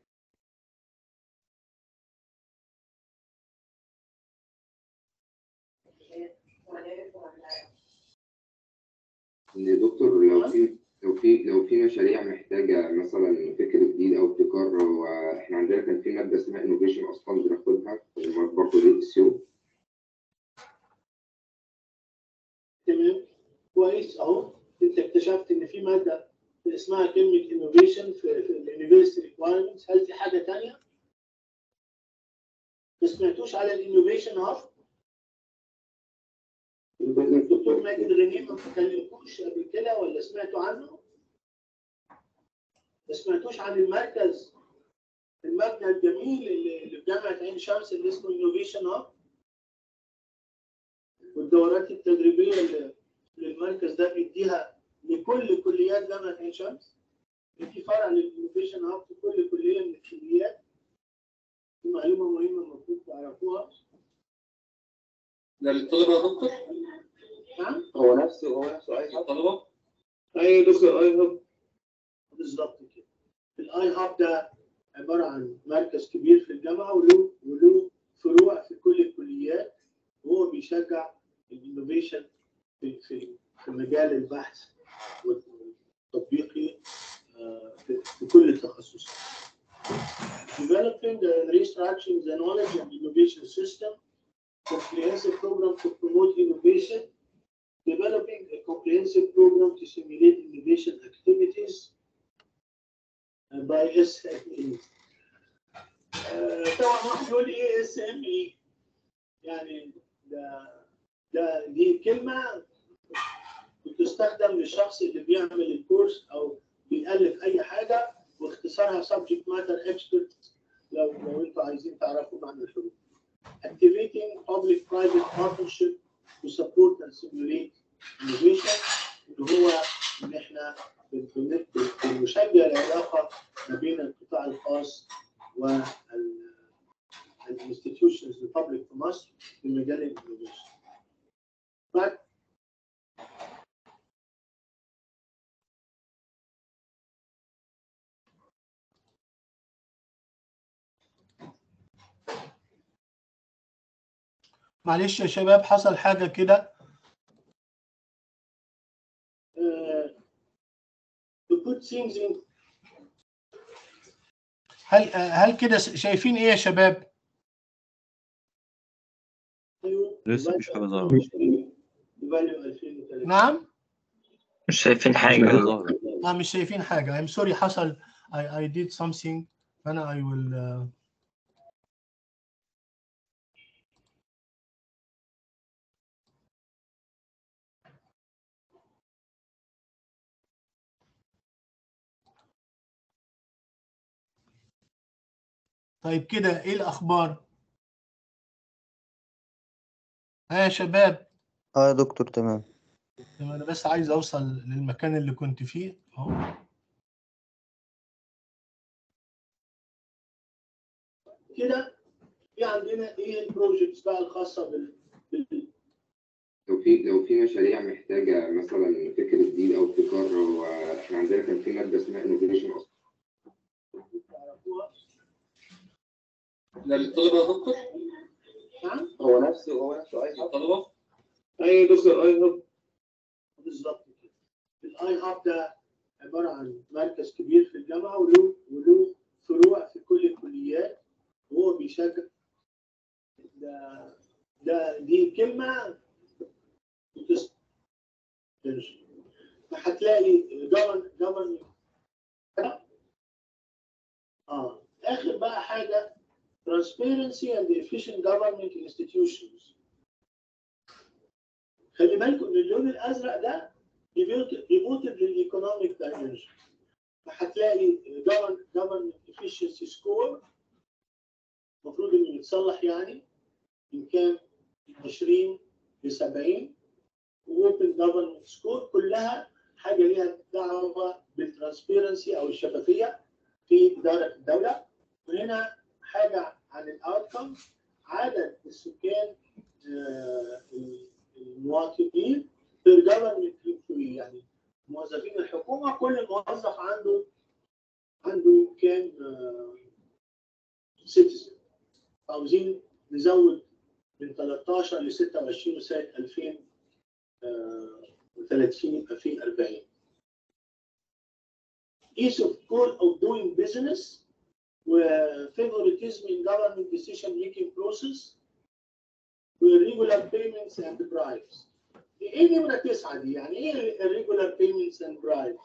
إن يا دكتور لو في لو في لو في مشاريع محتاجة مثلا فكر جديد أو ابتكار وإحنا عندنا كان في مادة اسمها انوفيشن أصلا بناخدها في المواد برضه دي اس يو
تمام كويس اهو انت اكتشفت ان في ماده اسمها كلمه انوفيشن في في اليونيفرستي ريكوايرمنتس هل في حاجه ثانيه؟ ما سمعتوش على الانوفيشن هاب؟ الدكتور ماجد غنيم ما كلمكوش قبل كده ولا سمعتوا عنه؟ ما سمعتوش عن المركز المبنى الجميل اللي اللي في جامعه عين شمس اللي اسمه انوفيشن هاب؟ والدورات التدريبيه اللي اللي المركز ده بيديها لكل كليات جامعه عين شمس في فرع للانوفيشن هاب في كل كليه من الكليات دي معلومه مهمه المفروض تعرفوها
ده للطلبة يا دكتور؟
نعم
هو نفسه هو نفسه أي الطلبة؟
ايوه يا دكتور اي هاب بالظبط كده الاي هاب ده عباره عن مركز كبير في الجامعه وله وله فروع في كل الكليات وهو بيشجع الانوفيشن في في في مجال البحث والتطبيقي آه، في في كل التخصصات. Developing and restructuring the knowledge and innovation system, comprehensive program to promote innovation, developing a comprehensive program to simulate innovation activities uh, by SME. آه، طبعا واحد يقول ايه اس ام اي يعني ده ده دي كلمه بتستخدم للشخص اللي بيعمل الكورس او بيألف اي حاجه واختصارها subject matter expert لو لو انتوا عايزين تعرفوا معنى الحروف. Activating public private partnership to support and simulate innovation اللي هو ان احنا بن- بن- بنشجع العلاقه ما بين القطاع الخاص وال الانستتيوشنز البابليك في مصر في مجال الانوفيشن. بعد
معلش يا شباب حصل حاجة كده
uh, to put things in
هل هل كده شايفين ايه يا شباب؟
لسه مفيش حاجة ظاهرة
value 2030
نعم؟
مش شايفين
مفيش
حاجة
حاجة ظاهرة
اه مش شايفين حاجة I'm sorry حصل I, I did something فأنا I will uh, طيب كده ايه الأخبار؟ ها يا شباب
اه يا دكتور تمام
تمام، أنا بس عايز أوصل للمكان اللي كنت فيه أهو
كده في عندنا ايه البروجكتس بقى الخاصه بال بال-
لو في لو في مشاريع محتاجة مثلا فكر جديد أو ابتكار وإحنا عندنا كان في مادة اسمها انوفيشن أصلا
تعرفوها
ده للطلبة يا دكتور؟
نعم
هو نفسه هو نفسه أي الطلبة؟
ايوه يا دكتور اي هاب بالظبط كده الاي هاب ده عباره عن مركز كبير في الجامعه وله وله فروع في كل الكليات وهو بيشجع ده ده دي كلمه بتس- فهتلاقي جبر جبر اه اخر بقى حاجه transparency and efficient government institutions خلي بالكم ان اللون الازرق ده ديفوتد للايكونوميك دايمنشن فهتلاقي جفرمنت efficiency سكور المفروض انه يتصلح يعني من كام 20 ل 70 واوبن جفرمنت سكور كلها حاجه ليها دعوه بالترانسبيرنسي او الشفافيه في اداره الدوله وهنا حاجه عن الاوتكم عدد السكان آه، المواطنين في الجفرمنت امبلوي يعني موظفين الحكومه كل موظف عنده عنده كام سيتيزن عاوزين نزود من 13 ل 26 سنه 2030 يبقى في 40 ease of goal of doing business وفيفوريتيزم in government decision making process والريجولار payments and bribes ايه نمرة تسعة دي؟ يعني ايه الريجولار payments and bribes؟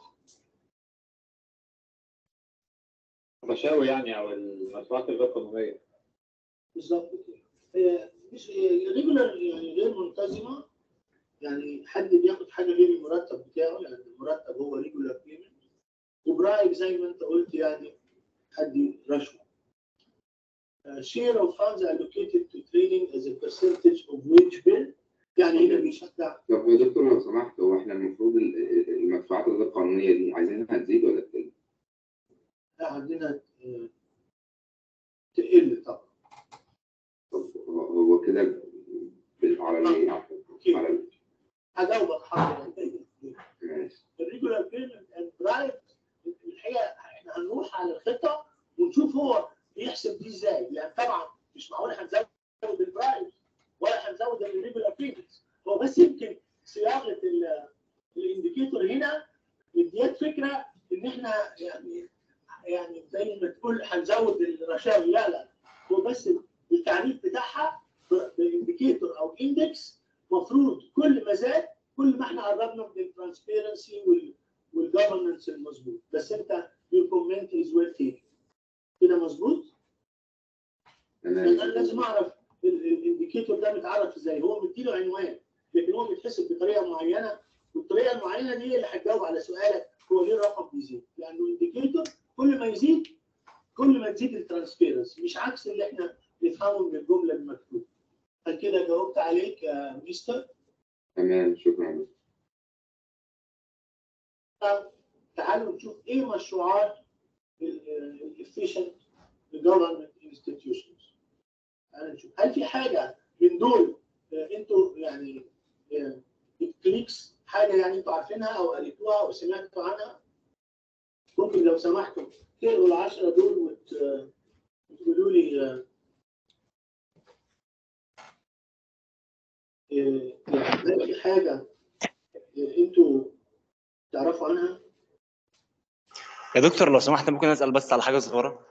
رشاوي يعني او المدفوعات الغير قانونيه
بالظبط كده هي مش ريجولار يعني غير منتظمة يعني حد بياخد حاجة غير المرتب بتاعه يعني المرتب هو ريجولار بيمنت وبرايب زي ما انت قلت يعني حد رشوة Uh, share of funds allocated to training as a percentage of wage bill يعني هنا بيشجع
طب يا دكتور لو سمحت هو احنا المفروض ال- ال- المدفوعات الغير قانونيه دي عايزينها تزيد ولا تقل؟
لا عندنا آه، تقل طبعا
طب هو- هو كده بال- على ال على ال-
هجاوبك حاضر
ماشي
الريجولار بيمنت اند برايب الحقيقه احنا هنروح على الخطه ونشوف هو بيحسب دي ازاي يعني طبعا مش معقول هنزود البرايب ولا هنزود الريجولار بيمنت هو بس يمكن صياغه ال- الانديكيتور هنا مديات فكره ان احنا يعني يعني زي ما تقول هنزود الرشاوي لا لا هو بس التعريف بتاعها بانديكيتور او اندكس مفروض كل ما زاد كل ما احنا قربنا من الترانسبيرنسي والجفرنس المظبوط بس انت your comment is well taken كده مظبوط؟
تمام
انا لازم اعرف الانديكيتور ده متعرف ازاي هو مديله عنوان لكن هو بيتحسب بطريقه معينه والطريقه المعينه دي اللي هتجاوب على سؤالك هو ليه الرقم بيزيد؟ لانه انديكيتور كل ما يزيد كل ما تزيد الترانسبيرنسي مش عكس اللي احنا نفهمه من الجمله المكتوبه. هل كده جاوبت عليك يا مستر؟
تمام شكرا
طب تعالوا نشوف ايه مشروعات الافيشنت جفرمنت انستتيوشنز تعالوا نشوف هل في حاجه من دول آه، انتوا يعني كليكس حاجه يعني انتوا عارفينها او قريتوها او سمعتوا عنها ممكن لو سمحتوا تقروا العشره دول وت... وتقولوا لي آه، آه، يعني هل في حاجه آه، انتوا تعرفوا عنها؟
يا دكتور لو سمحت ممكن اسال بس على حاجه صغيره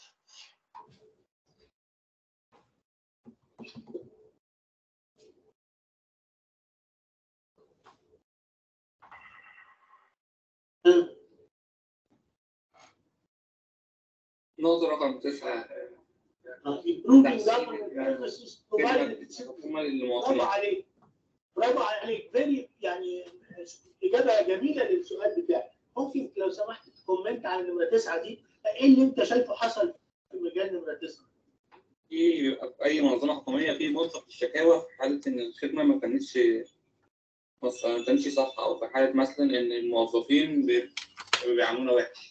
نقطة رقم تسعة
improving government services provided
الحكومة
برافو
للمواطنين
عليك برافو عليك فيري يعني اجابه جميله للسؤال بتاعك ممكن لو سمحت تكومنت على نمره تسعه دي ايه اللي انت شايفه حصل في مجال نمره تسعه؟
في أي منظمة حكومية في مرفق الشكاوى في حالة إن الخدمة ما كانتش ما كانتش صح أو في حالة مثلا إن الموظفين بي- بيعاملونا وحش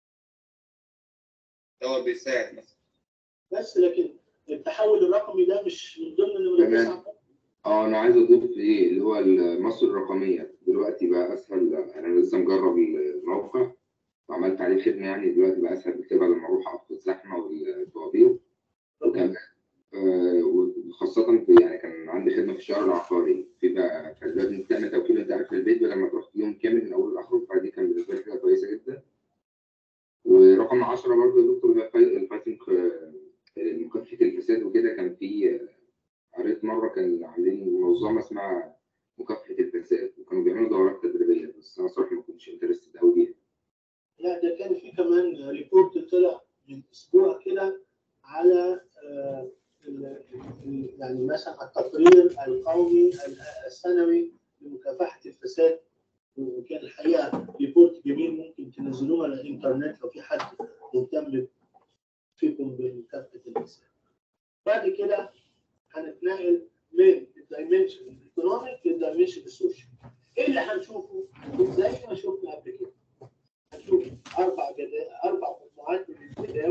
دوت بيساعد مثلا
بس لكن التحول الرقمي ده مش من ضمن نمره
تمام.
تسعه
اه انا عايز اضيف ايه اللي هو مصر الرقميه دلوقتي بقى اسهل انا لسه مجرب الموقع وعملت عليه خدمه يعني دلوقتي بقى اسهل بكتير بدل ما اروح اقف في الزحمه والطوابير وكان آه وخاصة في يعني كان عندي خدمة في الشهر العقاري في بقى كان لازم تعمل توكيل انت عارف في البيت بدل ما تروح يوم كامل من اوله لاخره فدي كان بالنسبة لي حاجة كويسة جدا ورقم 10 برضه يا دكتور ده فاي- الفايتنج آه، مكافحة الفساد وكده كان في آه، قريت مرة كان عاملين منظمة اسمها مكافحة الفساد وكانوا بيعملوا دورات تدريبية بس أنا صراحة ما كنتش انترستد أوي بيها
لا ده كان في كمان ريبورت طلع من اسبوع كده على آه، ال- ال- يعني مثلا التقرير القومي السنوي لمكافحه الفساد وكان الحقيقه ريبورت جميل ممكن تنزلوه على الانترنت لو في حد مهتم فيكم بمكافحه الفساد. بعد كده هنتنقل من الدايمنشن الايكونوميك للدايمنشن السوشيال. ايه اللي هنشوفه؟ زي ما شفنا قبل كده. هنشوف اربع جدا اربع مجموعات من الجداول عشان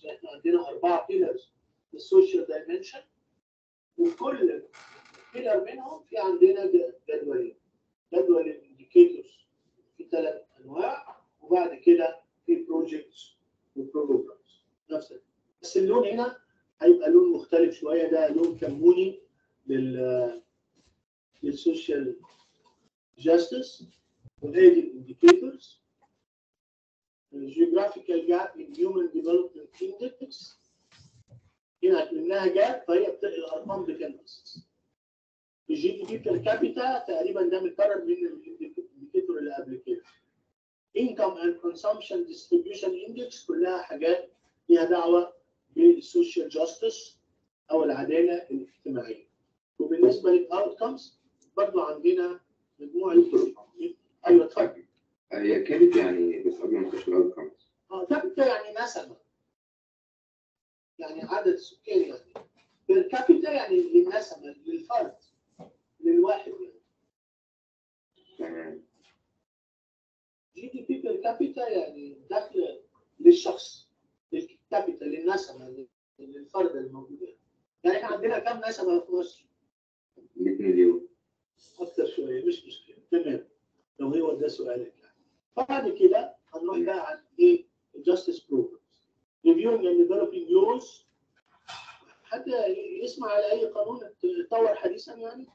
احنا عندنا اربعه بيلرز السوشيال دايمنشن وكل بيلر منهم في عندنا ج- جدولين جدول الانديكيتورز في ثلاث انواع وبعد كده في بروجكتس وبروجرامز نفس ال- بس اللون هنا هيبقى لون مختلف شويه ده لون كموني لل للسوشيال جاستس وهذه الانديكيتورز geographical gap in human development index هنا منها جاب فهي بت- الارقام بتنقص الجي دي بي بير كابيتا تقريبا ده متكرر من الانديكيتور اللي قبل كده income and consumption distribution index كلها حاجات ليها دعوه بالسوشيال جاستس او العداله الاجتماعيه وبالنسبه للاوتكمز برضو عندنا مجموعه ايوه اتفضل
هي كانت يعني بس قبل ما نخش في الاوتكمز
اه كابيتا يعني نسمه يعني عدد السكان يعني بير كابيتا يعني للنسمه للفرد للواحد يعني
تمام
جي دي بي بير كابيتا يعني دخل للشخص للكابيتا للنسمه للفرد الموجود يعني يعني احنا عندنا كم نسمه في مصر؟
100 مليون
اكتر شويه مش مشكله تمام لو هو ده سؤالك يعني بعد كده هنروح بقى على ايه الجاستس بروجرامز ريفيوينج اند ديفلوبينج لوز حد يسمع على اي قانون اتطور حديثا يعني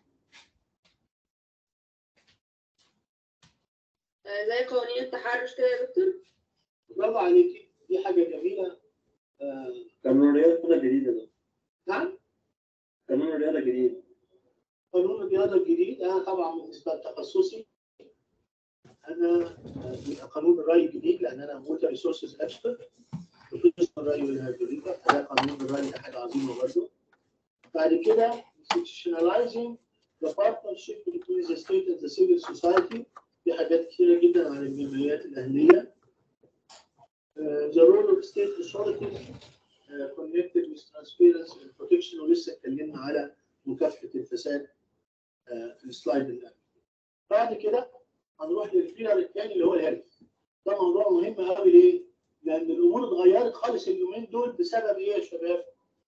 آه، زي قوانين التحرش كده يا دكتور
برافو عليكي دي حاجه جميله آه
قانون الرياضة الجديد ده
نعم
قانون الرياضة الجديد
قانون الرياضه الجديد انا طبعا بالنسبه لتخصصي انا آه، قانون الري الجديد لان انا ووتر ريسورسز اكسبرت في قسم الري والهيدروليكا ده قانون الري ده حاجه عظيمه برضه بعد كده institutionalizing the partnership between the state and the civil society في حاجات كثيره جدا عن الجمعيات الاهليه Uh, the role of state authorities uh, connected with transparency and protection ولسه اتكلمنا على مكافحه الفساد uh, في السلايد اللي قبل. بعد كده هنروح للبيلر الثاني اللي هو الهيلث ده موضوع مهم قوي ليه؟ لان الامور اتغيرت خالص اليومين دول بسبب ايه يا شباب؟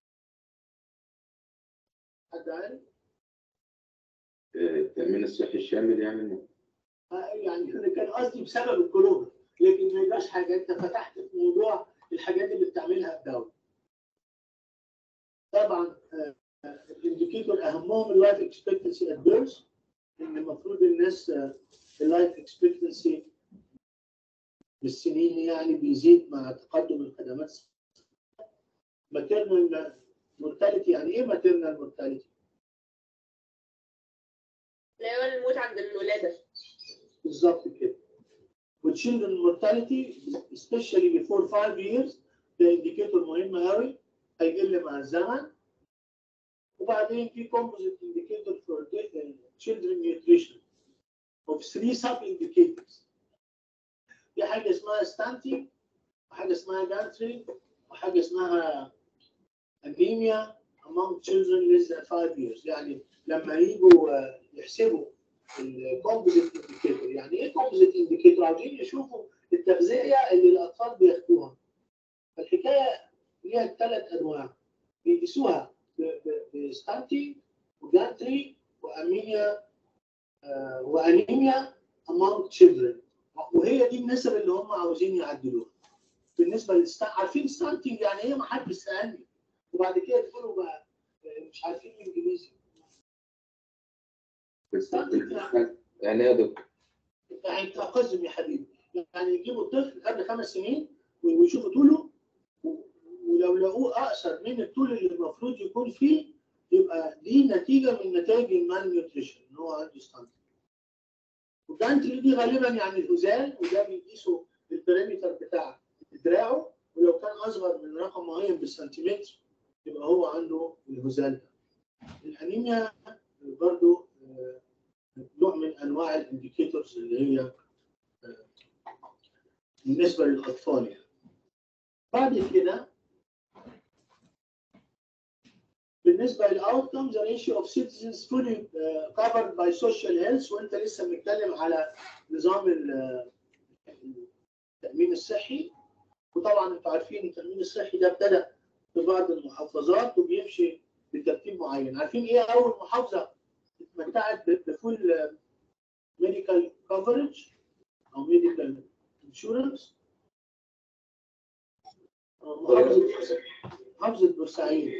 حد عارف؟
آه، التأمين الصحي الشامل يعني
آه، يعني انا كان قصدي بسبب الكورونا لكن ما يبقاش حاجه انت فتحت في موضوع الحاجات اللي بتعملها الدوله. طبعا الانديكيتور اهمهم اللايف اكسبكتنسي ات بيرث ان المفروض الناس اللايف اكسبكتنسي بالسنين يعني بيزيد مع تقدم الخدمات ماتيرنال مورتاليتي يعني ايه ماتيرنال مورتاليتي؟
اللي هو الموت عند الولادة
بالظبط كده وتشيلدرن مورتاليتي especially before 5 years ده انديكيتور مهم قوي هيقل مع الزمن وبعدين في composite indicator for the- uh, children nutrition of three sub indicators في حاجه اسمها ستانتي وحاجه اسمها جانتري وحاجه اسمها انيميا among children less than 5 years يعني لما يجوا آه، يحسبوا الكومبوزيت انديكيتور يعني ايه كومبوزيت انديكيتور عاوزين يشوفوا التغذيه اللي الاطفال بياخدوها الحكايه ليها ثلاث انواع بيقيسوها ب- ب- بستانتي وجانتري وامينيا آه، وانيميا among children وهي دي النسب اللي هم عاوزين يعدلوها بالنسبه للستان عارفين ستانتنج يعني ايه ما حدش سالني وبعد كده تقولوا بقى آه، مش عارفين الانجليزي
بس يعني ايه يا دكتور؟
يعني تقزم يا حبيبي يعني يجيبوا الطفل قبل خمس سنين ويشوفوا طوله و- ولو لقوه اقصر من الطول اللي المفروض يكون فيه يبقى دي نتيجه من نتائج المال نيوتريشن ان هو عنده ستاندرد والجانتري دي غالبا يعني الهزال وده بيقيسوا البريمتر بتاع دراعه ولو كان اصغر من رقم معين بالسنتيمتر يبقى هو عنده الهزال ده الانيميا برضو آه، نوع من انواع الانديكيتورز اللي هي آه، بالنسبه للاطفال يعني. بعد كده بالنسبه للاوتكمز ratio of citizens fully uh, covered by social health وانت لسه بنتكلم على نظام ال- التامين الصحي وطبعا انتوا عارفين التامين الصحي ده ابتدى في بعض المحافظات وبيمشي بترتيب معين عارفين ايه اول محافظه اتمتعت بفول ميديكال كفرج او ميديكال انشورنس محافظه محافظه بورسعيد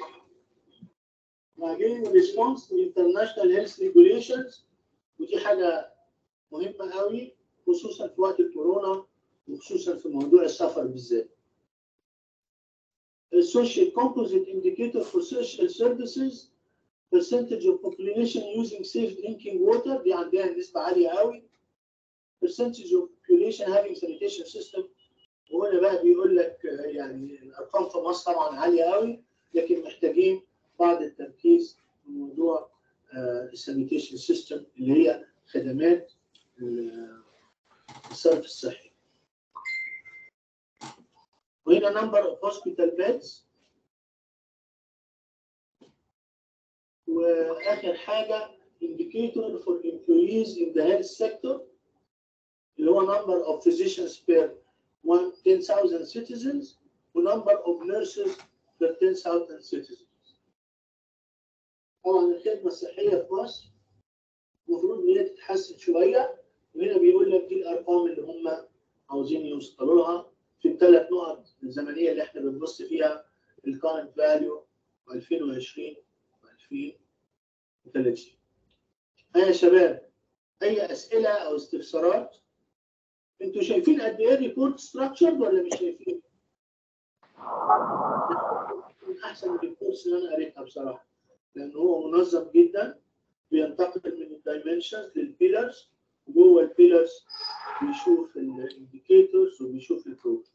بعدين ريسبونس للانترناشونال هيلث ريجوليشنز ودي حاجه مهمه قوي خصوصا في وقت الكورونا وخصوصا في موضوع السفر بالذات. السوشيال composite indicator for social services percentage of population using safe drinking water دي عندها نسبة عالية قوي percentage of population having sanitation system وهنا بقى بيقول لك آه، يعني الأرقام في مصر طبعا عالية قوي لكن محتاجين بعض التركيز في موضوع السانيتيشن سيستم اللي هي خدمات ال- الصرف الصحي. وهنا number of hospital beds واخر حاجه indicator for employees in the health sector اللي هو number of physicians per 10,000 citizens و number of nurses per 10,000 citizens. طبعا الخدمه الصحيه في مصر المفروض ان هي تتحسن شويه وهنا بيقول لك دي الارقام اللي هم عاوزين يوصلوا لها في الثلاث نقط الزمنيه اللي احنا بنبص فيها الكارنت فاليو 2020 و2030 ها يا شباب اي اسئله او استفسارات انتوا شايفين قد ايه الريبورت ستراكشر ولا مش شايفين؟ من احسن الريبورتس اللي انا قريتها بصراحه لان هو منظم جدا بينتقل من الدايمنشنز للبيلرز وجوه البيلرز بيشوف الانديكيتورز وبيشوف البروجرام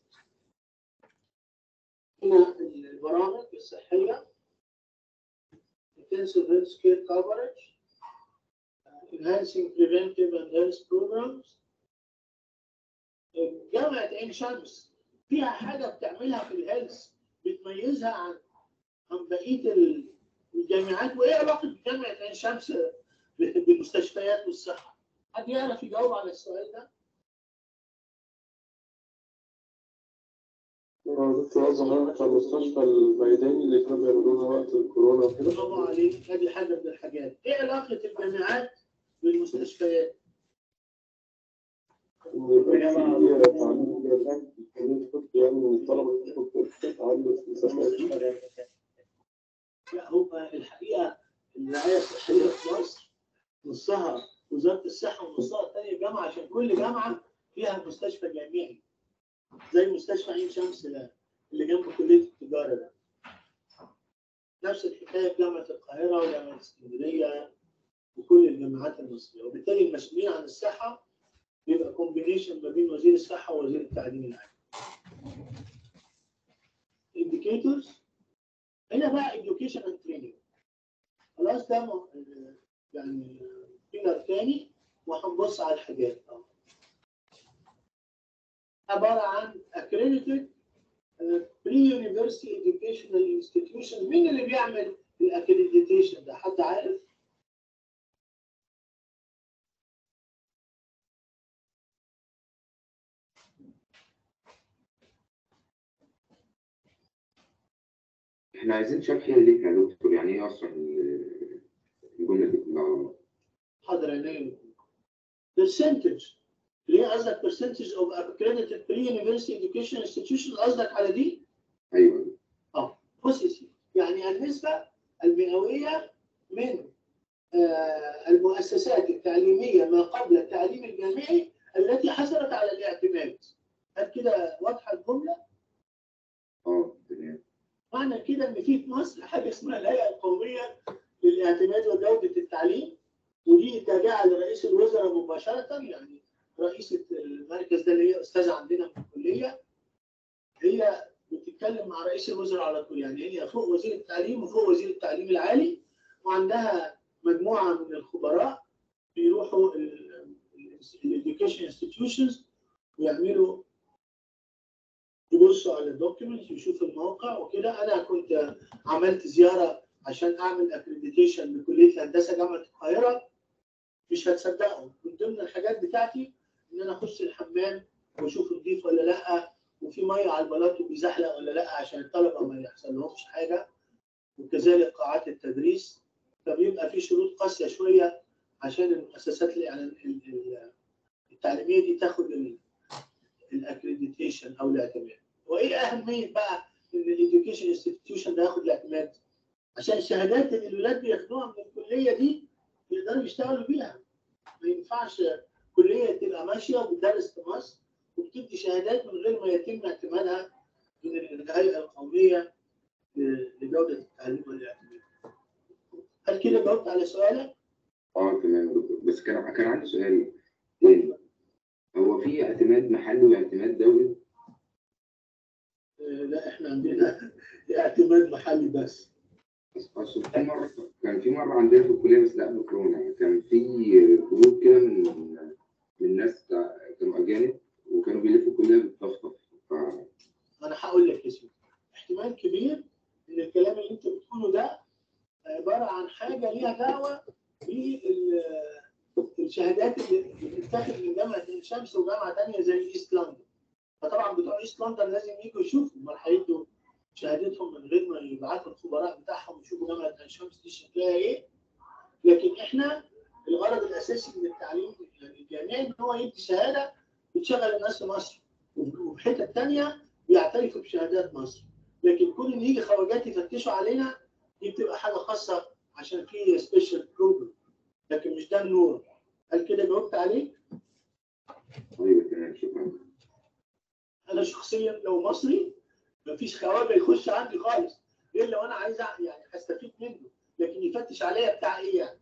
هنا البرامج الصحيه intensive health care coverage enhancing preventive and health programs جامعة عين شمس فيها حاجة بتعملها في الهيلث بتميزها عن عن بقية الجامعات وإيه علاقة جامعة عين شمس بالمستشفيات والصحة؟ حد يعرف يجاوب على السؤال ده؟
دكتور قصدي حضرتك على المستشفى الميداني اللي كانوا بيعملوها وقت الكورونا وكده
برافو عليك هذه حاجة من الحاجات، إيه علاقة الجامعات بالمستشفيات؟
إن يبقى في تعليم يعني من الطلبة تدخل تتعلم في المستشفيات
لا هو الحقيقة الرعاية الصحية في مصر نصها وزارة الصحة ونصها الثانية الجامعة عشان كل جامعة فيها مستشفى جامعي زي مستشفى عين شمس ده اللي جنب كلية التجارة ده نفس الحكاية في جامعة القاهرة وجامعة اسكندرية وكل الجامعات المصرية وبالتالي المسؤولين عن الصحة بيبقى كومبينيشن ما بين وزير الصحة ووزير التعليم العالي. indicators هنا بقى education and training خلاص ده م- يعني بيلر تاني وهنبص على الحاجات عبارة عن accredited uh, pre-university educational institution مين اللي بيعمل الاكريديتيشن ده حد عارف؟
احنا عايزين شرح ليك يا دكتور يعني ايه اصلا الجمله دي كلها
حاضر عينيا percentage ليه قصدك percentage of accredited pre-university education institution قصدك على دي؟
ايوه
اه بص يا سيدي يعني النسبة المئوية من آه، المؤسسات التعليمية ما قبل التعليم الجامعي التي حصلت على الاعتماد هل كده واضحة الجملة؟
اه تمام
معنى كده ان في في مصر حاجه اسمها الهيئه القوميه للاعتماد وجوده التعليم ودي تابعه لرئيس الوزراء مباشره يعني رئيسه المركز ده اللي هي استاذه عندنا في الكليه هي بتتكلم مع رئيس الوزراء على طول يعني هي فوق وزير التعليم وفوق وزير التعليم العالي وعندها مجموعه من الخبراء بيروحوا الاديوكيشن انستتيوشنز ويعملوا يبصوا على الدوكيومنتس ويشوفوا الموقع وكده انا كنت عملت زياره عشان اعمل اكريديتيشن لكليه الهندسه جامعه القاهره مش هتصدقوا من ضمن الحاجات بتاعتي ان انا اخش الحمام واشوف نضيف ولا لا وفي ميه على البلاط بيزحلق ولا لا عشان الطلبه ما يحصل لهمش حاجه وكذلك قاعات التدريس فبيبقى في شروط قاسيه شويه عشان المؤسسات اللي يعني ال- ال- التعليميه دي تاخد الاكريديتيشن او الاعتماد وايه اهميه بقى ان الاديوكيشن انستتيوشن ده ياخد الاعتماد عشان الشهادات اللي الولاد بياخدوها من الكليه دي يقدروا يشتغلوا بيها ما ينفعش كليه تبقى ماشيه وبتدرس في مصر وبتدي شهادات من غير ما يتم اعتمادها من الهيئه القوميه لجوده التعليم والاعتماد. هل كده جاوبت على سؤالك؟
اه تمام يا دكتور بس كان كان عندي سؤال تاني هو في اعتماد محلي واعتماد دولي؟
آه، لا احنا عندنا اعتماد محلي بس.
أصل في مرة كان في مرة عندنا في الكلية بس ده قبل كورونا كان في جروب كده من من ناس كانوا أجانب وكانوا بيلفوا الكلية بالطفطف ف...
انا هقول لك يا سيدي احتمال كبير ان الكلام اللي انت بتقوله ده عباره عن حاجه ليها دعوه بالشهادات اللي بتتاخد من جامعه عين شمس وجامعه ثانيه زي ايست لندن فطبعا بتوع ايست لندن لازم يجوا يشوفوا امال هيدوا شهادتهم من غير ما يبعتوا الخبراء بتاعهم يشوفوا جامعه عين شمس دي شكلها ايه لكن احنا الغرض الاساسي من التعليم الجامعي ان هو يدي شهاده بتشغل الناس في مصر وفي حتت ثانيه بيعترفوا بشهادات مصر لكن كل اللي يجي خواجات يفتشوا علينا دي بتبقى حاجه خاصه عشان في سبيشال بروجرام لكن مش ده النور هل كده جاوبت عليك؟
ايوه تمام شكرا
انا شخصيا لو مصري مفيش خواجه يخش عندي خالص الا لو انا عايز أع- يعني هستفيد منه لكن يفتش عليا بتاع ايه يعني؟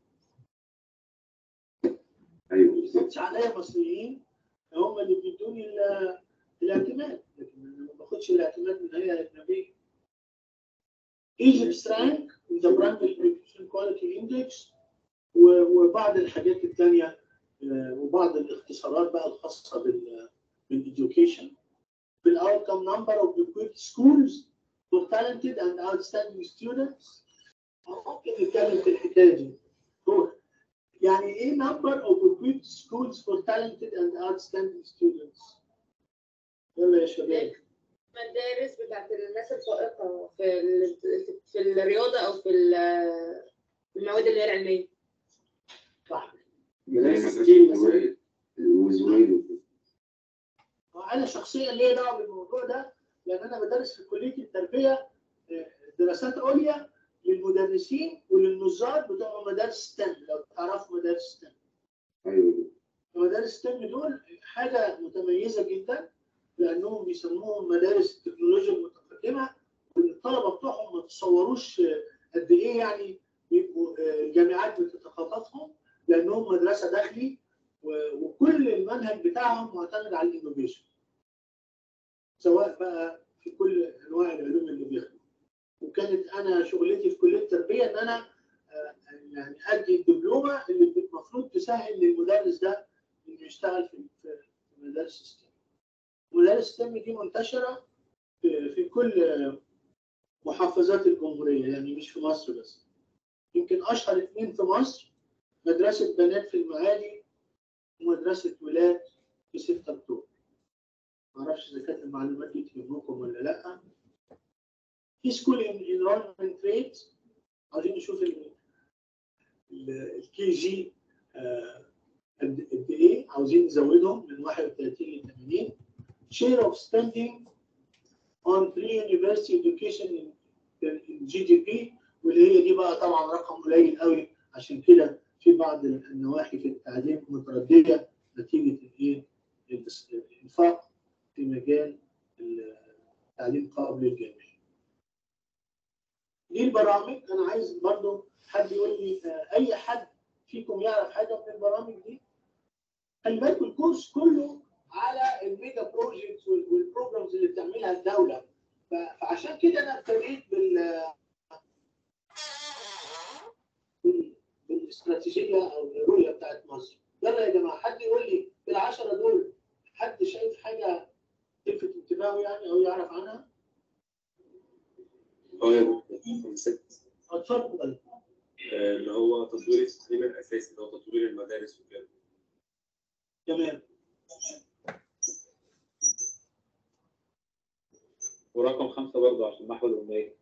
ايوه بالظبط
يفتش عليا مصريين هم اللي بيدوني ال- الاعتماد لكن انا ما باخدش الاعتماد من هيئه اجنبيه Egypt's rank in the primary education quality index و- وبعض الحاجات الثانيه وبعض الاختصارات بقى الخاصه بال بالeducation بالاوتكم number of equipped schools for talented and outstanding students ممكن نتكلم في الحكايه دي هو يعني ايه number of equipped schools for talented and outstanding students يلا يا شباب
مدارس بتاعت الناس الفائقة في ال- في الرياضة أو في ال- في المواد اللي هي العلمية
صح
زي مدرسة الوزويل الوزويل وكده.
انا شخصيا ليا دعوه بالموضوع ده لان انا بدرس في كليه التربيه آه، دراسات عليا للمدرسين وللنظار بتوع مدارس ستم لو تعرفوا مدارس ستم
ايوه
مدارس ستم دول حاجه متميزه جدا لانهم بيسموهم مدارس التكنولوجيا المتقدمه والطلبه بتوعهم ما تصوروش آه، قد ايه يعني بيبقوا آه، الجامعات بتتخطفهم لانهم مدرسه داخلي و- وكل المنهج بتاعهم معتمد على الانوفيشن سواء بقى في كل انواع العلوم اللي بياخدوها وكانت انا شغلتي في كليه التربيه ان انا آه، يعني ادي الدبلومه اللي المفروض تسهل للمدرس ده انه يشتغل في في في مدارس ستيم. مدارس ستيم دي منتشره في, في كل آه، محافظات الجمهوريه يعني مش في مصر بس. يمكن اشهر اثنين في مصر مدرسه بنات في المعادي ومدرسه ولاد في 6 اكتوبر. معرفش اذا كانت المعلومات دي تهمكم ولا لا. في سكول انرولمنت ريت عايزين نشوف الكي جي قد قد ايه عاوزين نزودهم من 31 ل 80 share of spending on pre-university education in, in GDP واللي هي دي بقى طبعا رقم قليل قوي عشان كده في بعض النواحي في التعليم متردده نتيجه الايه الانفاق في مجال التعليم قبل الجامعي. دي البرامج انا عايز برضو حد يقول لي آه، اي حد فيكم يعرف حاجه من البرامج دي خلي بالكم الكورس كله على الميجا بروجكتس والبروجرامز اللي بتعملها الدوله ف- فعشان كده انا ابتديت بال بال- بالاستراتيجيه او الرؤيه بتاعت مصر يلا يا جماعه حد يقول لي في العشره دول حد شايف حاجه تلفت انتباهه يعني او يعرف عنها
اه يا دكتور ست
اتفضل
آه، اللي هو تطوير التعليم الاساسي اللي هو تطوير المدارس وكده
تمام
ورقم خمسة برضه عشان محو الأمية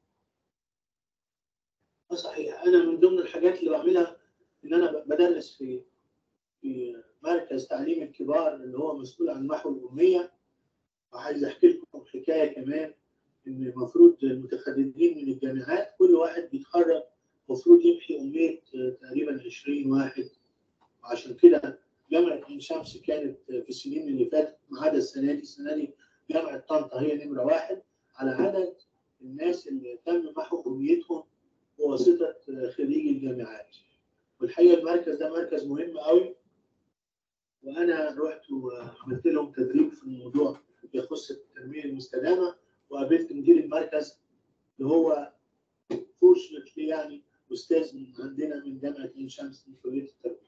اه صحيح انا من ضمن الحاجات اللي بعملها ان انا ب- بدرس في في مركز تعليم الكبار اللي هو مسؤول عن محو الاميه وعايز احكي لكم حكايه كمان ان المفروض المتخرجين من الجامعات كل واحد بيتخرج المفروض يمحي اميه آه، تقريبا 20 واحد وعشان كده جامعه عين شمس كانت في السنين اللي فاتت ما عدا السنه دي السنه دي جامعه طنطا هي نمره واحد على عدد الناس اللي تم محو اميتهم بواسطه خريجي الجامعات والحقيقه المركز ده مركز مهم قوي وانا رحت وعملت لهم تدريب في الموضوع يخص التنميه المستدامه وقابلت مدير المركز اللي هو فورشنتلي يعني استاذ من عندنا من جامعه عين شمس من كليه التربيه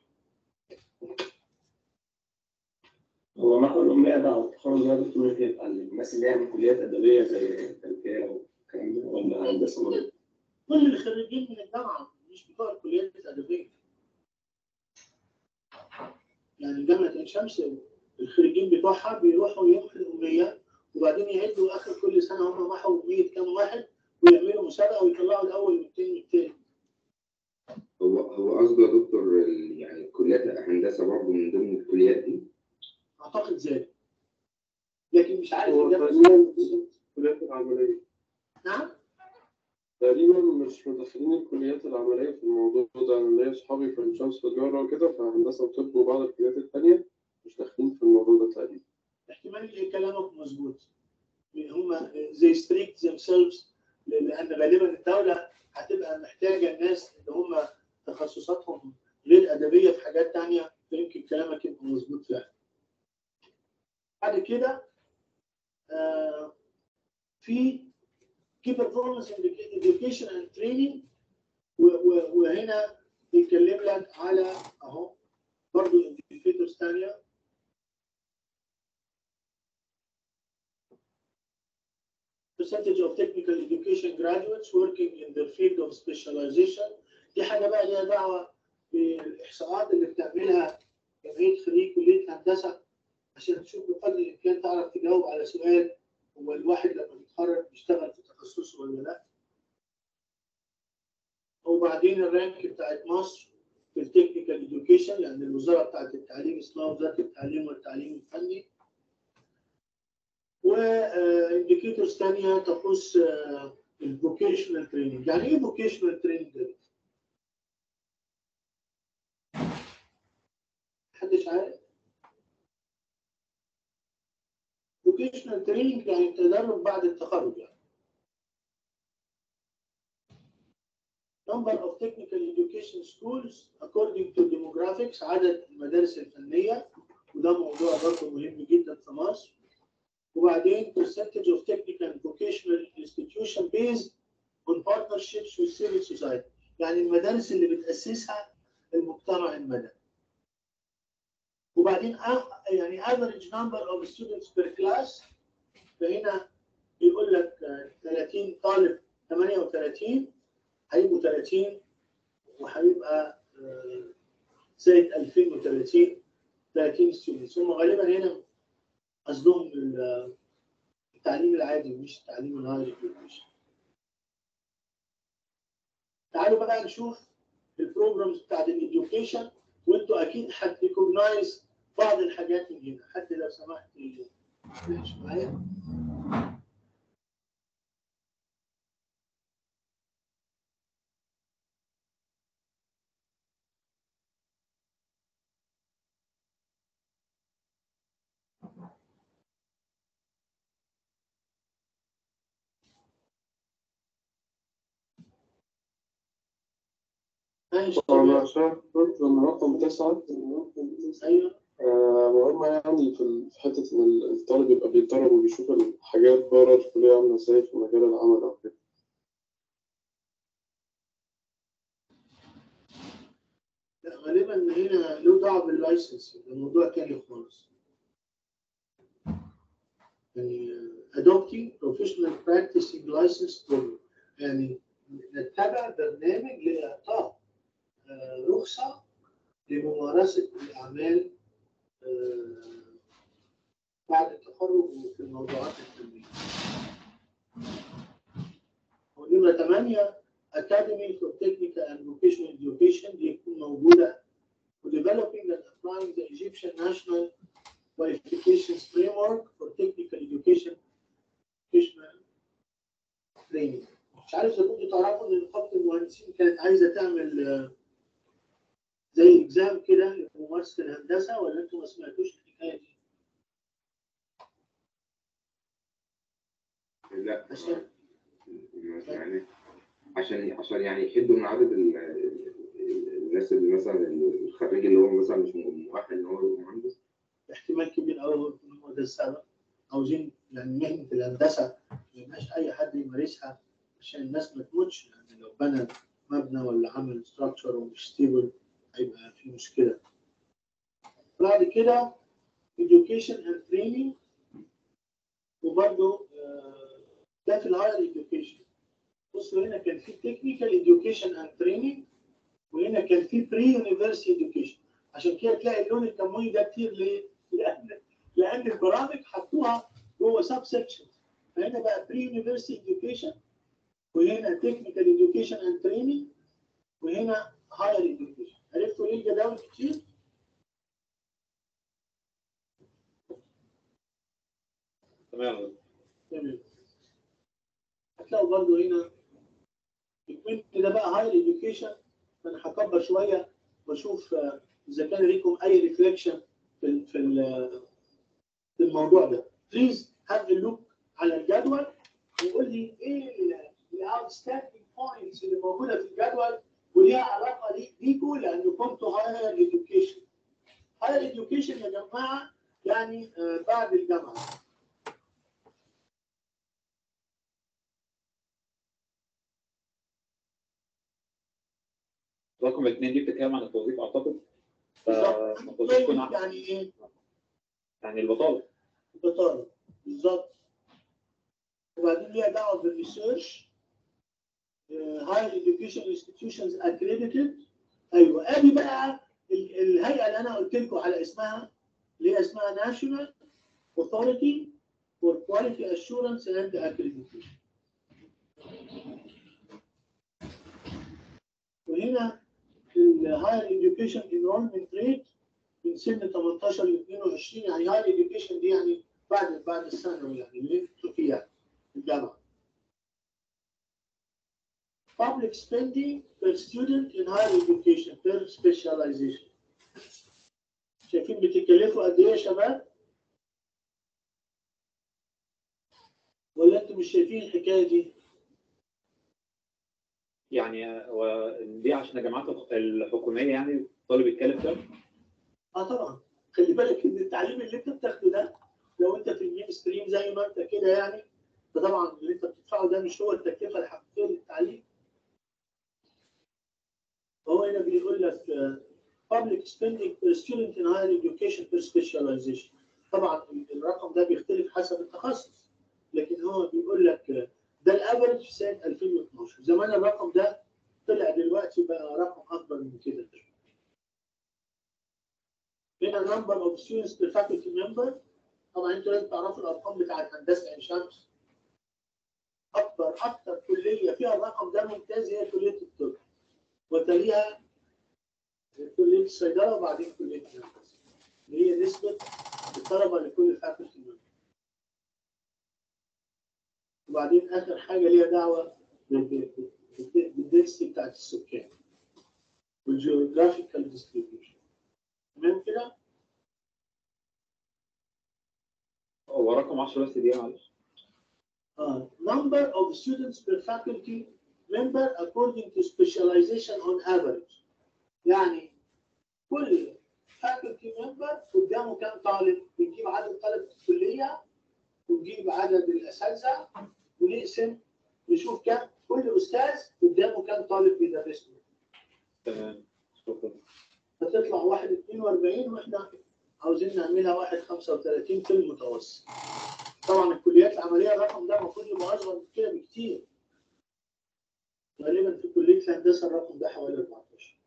هو محو الأمية ده على التخرج ده دكتور بيبقى الناس اللي هي من كليات أدبية زي تربية والكلام ده ولا هندسة برضه؟
كل الخريجين من الجامعه مش بتوع الكليات الادبيه يعني جامعه عين شمس الخريجين بتوعها بيروحوا يمحوا الاميه وبعدين يعدوا اخر كل سنه هم محوا 100 كام واحد ويعملوا مسابقه ويطلعوا الاول والثاني والثالث
هو هو قصده يا دكتور ال- يعني كليات الهندسة برضه من ضمن الكليات دي
اعتقد ذلك لكن مش عارف
هو
الإجابة
تقريبا الكليات العملية
نعم
تقريبا مش مدخلين الكليات العملية في الموضوع ده أنا ليا صحابي في عين شمس وتجارة وكده في هندسة وطب وبعض الكليات التانية مش داخلين في الموضوع ده تقريبا
احتمال إن كلامك مظبوط هم زي ستريكت themselves لان غالبا الدوله هتبقى محتاجه الناس اللي هم تخصصاتهم غير ادبيه في حاجات تانية فيمكن كلامك يبقى مظبوط فعلا. بعد كده آه في key performance education and training و- و- وهنا بيتكلم لك على اهو برضه indicators ثانيه percentage of technical education graduates working in the field of specialization دي حاجه بقى ليها دعوه بالاحصاءات اللي بتعملها جمعيه خريج كليه هندسه عشان تشوف بقدر الامكان تعرف تجاوب على سؤال هو الواحد لما بيتخرج بيشتغل في تخصصه ولا لا وبعدين الرانك بتاعت مصر في التكنيكال اديوكيشن لان الوزاره بتاعت التعليم اسمها وزاره التعليم والتعليم الفني وانديكيتورز ثانيه تخص الفوكيشنال تريننج يعني ايه فوكيشنال تريننج محدش عارف فوكيشنال تريننج يعني التدرب بعد التخرج يعني number of technical education schools according to demographics عدد المدارس الفنية وده موضوع برضه مهم جدا في مصر وبعدين percentage of technical and vocational institution based on partnerships with civil society يعني المدارس اللي بتأسسها المجتمع المدني وبعدين أ- يعني average number of students per class فهنا يقول لك آه، 30 طالب 38 هيبقوا 30 وهيبقى آه، زائد 2030 30 ستودنتس هم غالبا هنا قصدهم ال- التعليم العادي مش التعليم الهاير education. تعالوا بقى نشوف البروجرامز بتاعت الاديوكيشن وانتوا اكيد هتريكوجنايز بعض الحاجات من هنا حد لو سمحت يتناقش معايا ماشي
أنا شايف برضه إن رقم تسعة
ايوه
آه، مهمة يعني في ال- في حتة إن الطالب يبقى بيتدرب وبيشوف الحاجات بره الكلية عاملة إزاي في مجال العمل أو كده.
لا، غالبا هنا له دعوه باللايسنس الموضوع تاني خالص يعني adopting professional practicing license program يعني نتبع برنامج لإعطاء آه، رخصة لممارسة الأعمال آه، بعد التخرج في الموضوعات الفنية. ونمرة 8 Academy for Technical and Vocational Education دي تكون موجودة for developing and applying the Egyptian National Qualifications Framework for Technical Education Educational Training مش عارف اذا كنتوا تعرفوا ان نقابة المهندسين كانت عايزة تعمل آه، زي اكزام كده لممارسة الهندسة ولا انتوا ما سمعتوش الحكاية دي؟
لا
عشان
يعني عشان عشان يعني يحدوا من عدد ال- ال- الناس اللي مثلا الخريج اللي هو مثلا مش مؤهل ان هو يبقى مهندس
احتمال كبير قوي ان هو ده السبب عاوزين يعني مهنه الهندسه ما يبقاش اي حد يمارسها عشان الناس ما تموتش يعني لو بنى مبنى ولا عمل ستراكشر ومش ستيبل هيبقى في مشكله. بعد كده education and training وبرده ده في الهاير education بصوا هنا كان في technical education and training وهنا كان في pre university education عشان كده تلاقي اللون الكموني ده كتير ليه؟ لان لان البرامج حطوها جوه سب سكشن فهنا بقى بري يونيفرسيتي اديوكيشن وهنا تكنيكال اديوكيشن اند تريننج وهنا هاير اديوكيشن عرفتوا ليه الجداول كتير؟
تمام
تمام هتلاقوا برضو هنا الكوينت ده بقى هاير اديوكيشن فانا هكبر شويه واشوف آه، اذا كان ليكم اي ريفليكشن في ال- في ال- في الموضوع ده بليز هاف لوك على الجدول وقول لي ايه الاوتستاندينج بوينتس اللي موجوده في الجدول وليها علاقه لي- ليكوا لان كنتوا هاير اديوكيشن هاير اديوكيشن يا جماعه يعني آه، بعد الجامعه
رقم اثنين دي بتتكلم عن التوظيف اعتقد
بالظبط
فالمفروض يكون ع-
يعني ايه؟
يعني البطاله
البطاله بالظبط وبعدين ليها دعوه بالريسيرش هاير education institutions accredited ايوه ادي بقى ال- الهيئه اللي انا قلت لكم على اسمها اللي هي اسمها National Authority for Quality Assurance and Accreditation وهنا الهاير education enrollment rate من سن 18 ل 22 يعني هاير education دي يعني بعد بعد الثانوي يعني اللي انتوا فيها في الجامعه public spending per student in higher education per specialization شايفين بتكلفوا قد ايه يا شباب؟ ولا انتوا مش شايفين الحكايه دي؟
يعني هو دي عشان الجامعات الح- الحكوميه يعني الطالب يتكلم ده
اه طبعا خلي بالك ان التعليم اللي انت بتاخده ده لو انت في المين ستريم زي ما انت كده يعني فطبعا اللي انت بتدفعه ده مش هو التكلفه الحقيقيه للتعليم فهو هنا بيقول لك آه، public spending per student in higher education per specialization طبعا الرقم ده بيختلف حسب التخصص لكن هو بيقول لك آه، ده الافرج في سنه 2012 زمان الرقم ده طلع دلوقتي بقى رقم اكبر من كده هنا number of students per faculty member طبعا انتوا لازم تعرفوا الارقام بتاعت هندسه عين شمس اكبر اكتر كليه فيها الرقم ده ممتاز هي كليه الطب وتليها كليه الصيدله وبعدين كليه الهندسه اللي هي نسبه الطلبه لكل فاكولتي member وبعدين اخر حاجه ليها دعوه بالدنسيتي بتاعت السكان والجيوغرافيكال ديستريبيوشن تمام كده؟
هو رقم 10 بس دي معلش
Uh, number of students per faculty member according to specialization on average. يعني كل faculty member قدامه كام طالب؟ بنجيب عدد طلبة الكلية ونجيب عدد الأساتذة ونقسم نشوف كام كل أستاذ قدامه كام طالب بيدرس له.
تمام شكرا
فتطلع واحد 42 واحنا عاوزين نعملها واحد 35 في المتوسط. طبعا الكليات العمليه الرقم ده المفروض يبقى اصغر من كده بكتير. غالبا في كليه الهندسه الرقم ده حوالي 14.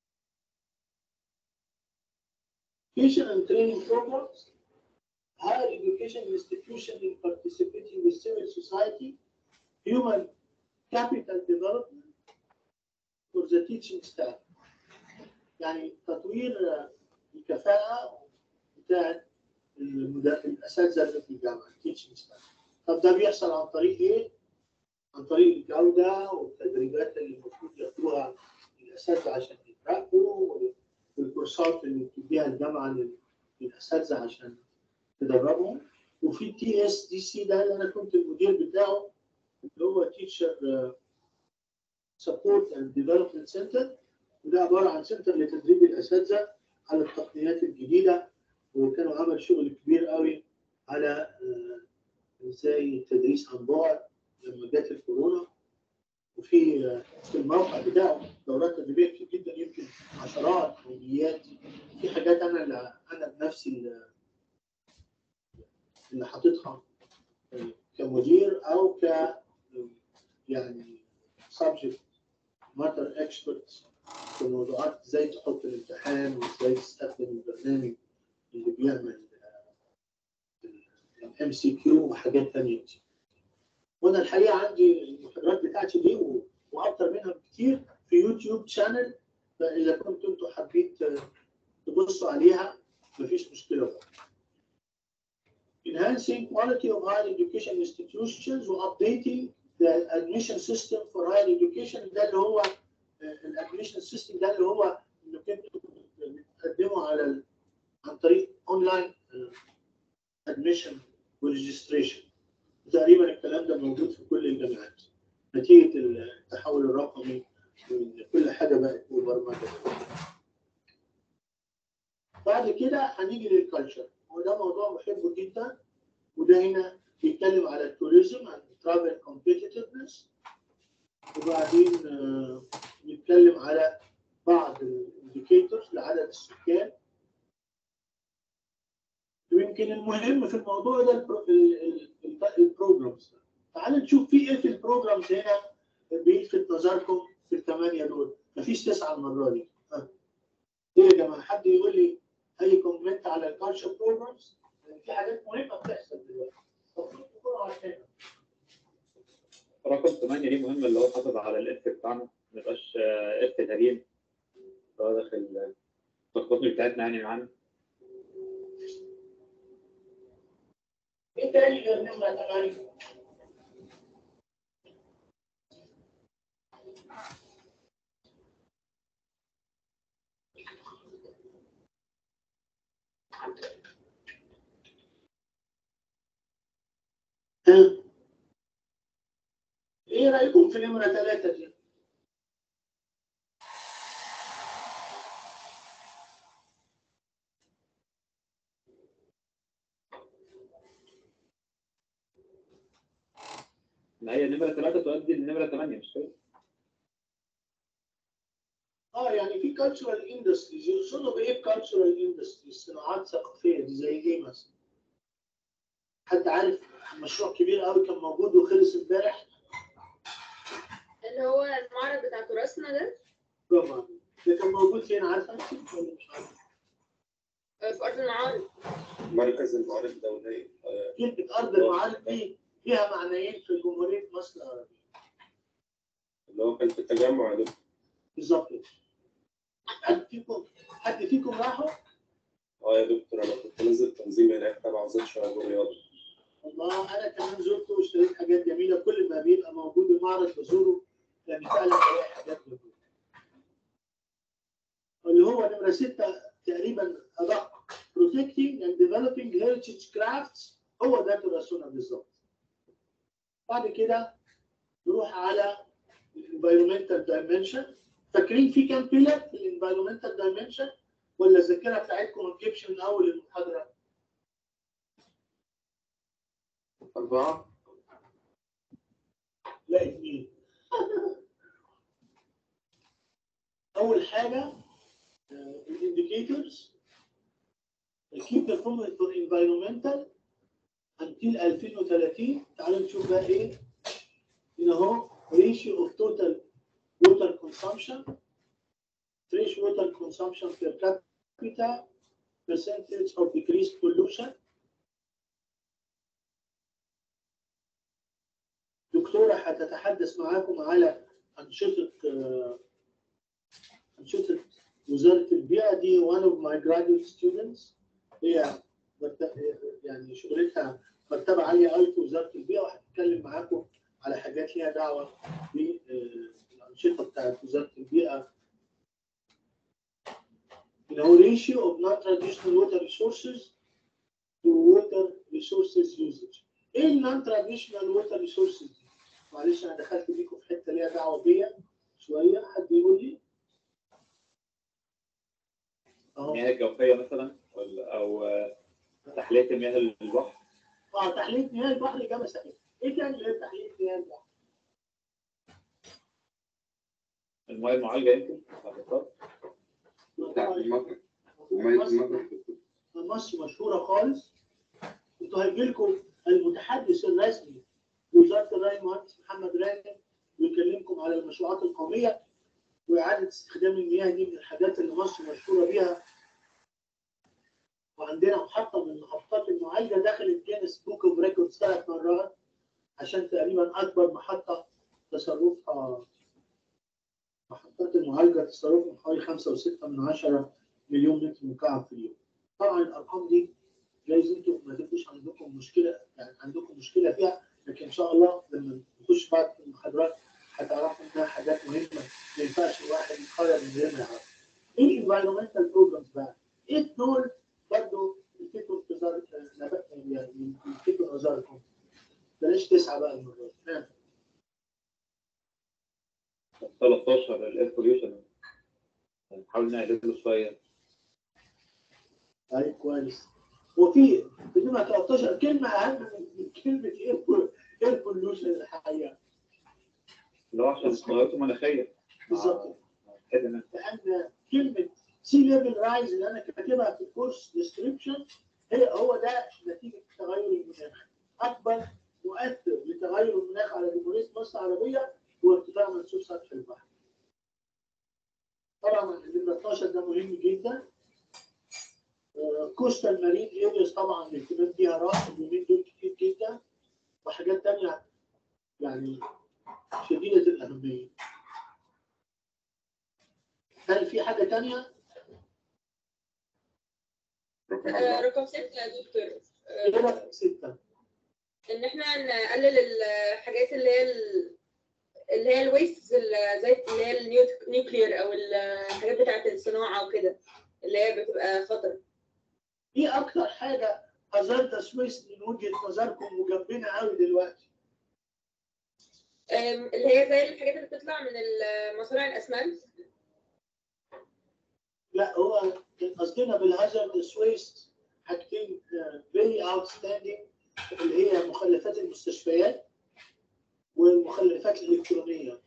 Education and training programs, higher education institution in participating with civil society human capital development for the teaching staff يعني تطوير آه، الكفاءة بتاعت المد- الأساتذة اللي في الجامعة teaching staff طب ده بيحصل عن طريق إيه؟ عن طريق الجودة والتدريبات اللي المفروض ياخدوها الأساتذة عشان يترقوا والكورسات اللي بتديها الجامعة لل- للأساتذة عشان تدربهم وفي تي اس دي سي ده اللي أنا كنت المدير بتاعه اللي هو تيتشر سبورت اند ديفلوبمنت سنتر وده عبارة عن سنتر لتدريب الأساتذة على التقنيات الجديدة وكانوا عمل شغل كبير قوي على آه، ازاي التدريس عن بعد لما جت الكورونا وفي آه، في الموقع بتاعه دورات تدريبيه كتير جدا يمكن عشرات او مئات في حاجات انا اللي انا بنفسي اللي اللي حاططها آه، كمدير او ك يعني subject matter expert في موضوعات ازاي تحط الامتحان وازاي تستخدم البرنامج اللي بيعمل الام سي كيو وحاجات تانية كتير. وانا الحقيقه عندي المحاضرات بتاعتي دي و- واكتر منها بكتير في يوتيوب شانل فاذا كنتوا انتوا حابين ت- تبصوا عليها مفيش مشكله بقى. Enhancing quality of higher education institutions و updating the admission system for higher education ده اللي هو الادميشن سيستم ده اللي هو انك انتوا بتقدموا على ال- عن طريق اونلاين ادميشن وريجستريشن تقريبا الكلام ده موجود في كل الجامعات نتيجه التحول الرقمي وإن كل حاجه بقت مبرمجه بعد كده هنيجي للكالتشر وده موضوع بحبه جدا وده هنا بيتكلم على التوريزم عن ترافل كومبيتيتفنس وبعدين آه، نتكلم على بعض الانديكيتورز لعدد السكان ويمكن المهم في الموضوع ده البرو- ال- ال- ال- البروجرامز تعالوا نشوف في ايه في البروجرامز هنا بيلفت نظركم في الثمانيه دول مفيش تسعه المره دي ها. ايه يا جماعه حد يقول لي اي كومنت على الكالتشر بروجرامز في حاجات مهمه بتحصل دلوقتي المفروض تكونوا عارفينها
رقم 8 دي مهمة اللي هو حافظ على الاف بتاعنا ما يبقاش اف تقريب اللي هو داخل التخطيط بتاعتنا يعني معانا
ايه تاني غير نمرة 8 ها؟ ايه رايكم في نمرة 3 دي؟
ما هي نمرة 3 تؤدي لنمرة 8 مش كده؟
اه يعني في كالتشرال اندستريز يقصدوا بايه كالتشرال اندستريز صناعات ثقافيه دي زي ايه مثلا؟ حد عارف مشروع كبير قوي كان موجود وخلص امبارح
اللي هو المعرض بتاع تراثنا ده
برافو عليك. ده كان موجود فين عارفه انت ولا مش عارفه؟
آه، في أرض المعارض
مركز المعارض الدولية آه،
كلمه ارض المعارض دي فيها معنيين في جمهوريه مصر العربيه
اللي هو كان في التجمع ده
بالظبط كده. حد فيكم حد فيكم راحوا؟
اه يا دكتور انا كنت نازل تنظيم هناك تبع وزاره الشباب والرياضه
والله انا كمان زرته واشتريت حاجات جميله كل ما بيبقى موجود المعرض بزوره لان فعلا بلاقي حاجات جميله اللي هو نمره سته تقريبا ادق protecting and developing heritage crafts هو ده تراثنا بالظبط بعد كده نروح على environmental dimension فاكرين في كام بيلر في الانفايرمنتال دايمنشن ولا الذاكره بتاعتكم ما تجيبش من اول المحاضره؟
أربعة
لا اثنين اول حاجه الانديكيتورز key performance for environmental until 2030 تعالوا نشوف بقى ايه هنا اهو ratio of total water consumption fresh water consumption per capita percentage of decreased pollution دكتورة هتتحدث معاكم على أنشطة آه، أنشطة وزارة البيئة دي one of my graduate students هي مرت- يعني شغلتها مرتبة عالية قوي في وزارة البيئة وهتتكلم معاكم على حاجات ليها دعوة بالأنشطة بتاعت وزارة البيئة اللي هو ratio of non-traditional water resources to water resources usage. ايه ال non-traditional water resources دي؟ معلش انا دخلت بيكم في حته ليها دعوه بيا شويه حد يقول لي اهو
المياه الجوفيه مثلا ولا او آه، تحليه مياه البحر
اه تحليه مياه البحر اجابه صحيحه. ايه تاني غير تحليه مياه البحر؟
المياه المعالجه يمكن أعتقد.
بتاعت المطر ومية المطر
مصر مشهوره خالص انتوا هيجي لكم المتحدث الرسمي لوزاره الري المهندس محمد راغب ويكلمكم على المشروعات القوميه واعاده استخدام المياه دي من الحاجات اللي مصر مشهوره بيها وعندنا محطه من محطات المعالجه دخلت جينيس بوك اوف ريكوردز ثلاث مرات عشان تقريبا اكبر محطه تصرفها محطات المعالجه تصرفهم حوالي 5.6 من عشرة مليون متر مكعب في اليوم. طبعا الارقام دي جايز انتم ما تبقوش عندكم مشكله يعني عندكم مشكله فيها لكن ان شاء الله لما نخش بعد في المحاضرات هتعرفوا انها حاجات مهمه ما ينفعش الواحد يتخرج من غير ما يعرف. ايه الانفايرمنتال بروجرامز بقى؟ ايه دول برضه يلفتوا انتظار يعني يلفتوا نظركم. بلاش تسعه بقى المره دي. ها.
13 الاير بوليوشن نحاول نقلله شويه
طيب كويس وفي في نمرة 13 كلمة أهم من كلمة اير بوليوشن الحقيقة
اللي هو عشان تغيرات مناخيه
بالظبط
كده أنا.
لأن كلمة سي ليفل رايز اللي أنا كاتبها في الكورس ديسكريبشن هي هو ده نتيجة تغير المناخ أكبر مؤثر لتغير المناخ على جمهورية مصر العربية هو ارتفاع منسوب سطح البحر. طبعا النمرة 12 ده مهم جدا كوستال مارين ارياز طبعا الاهتمام بيها راح اليومين دول كتير جدا وحاجات تانية يعني شديدة الأهمية. هل في حاجة تانية؟
آه، رقم ستة يا دكتور
ايه
آه،
رقم ستة؟
ان احنا نقلل الحاجات اللي هي ال- اللي هي الويست زي اللي هي النيوكلير او الحاجات بتاعت الصناعه وكده اللي هي بتبقى خطر
ايه أكتر حاجة هازاردس ويست من وجهة نظركم وجنبنا قوي دلوقتي؟
آم، اللي هي زي الحاجات اللي بتطلع من مصانع الاسمنت
لا هو كان قصدنا بالهازاردس ويست حاجتين فيري اوتستاندينج اللي هي مخلفات المستشفيات والمخلفات الإلكترونية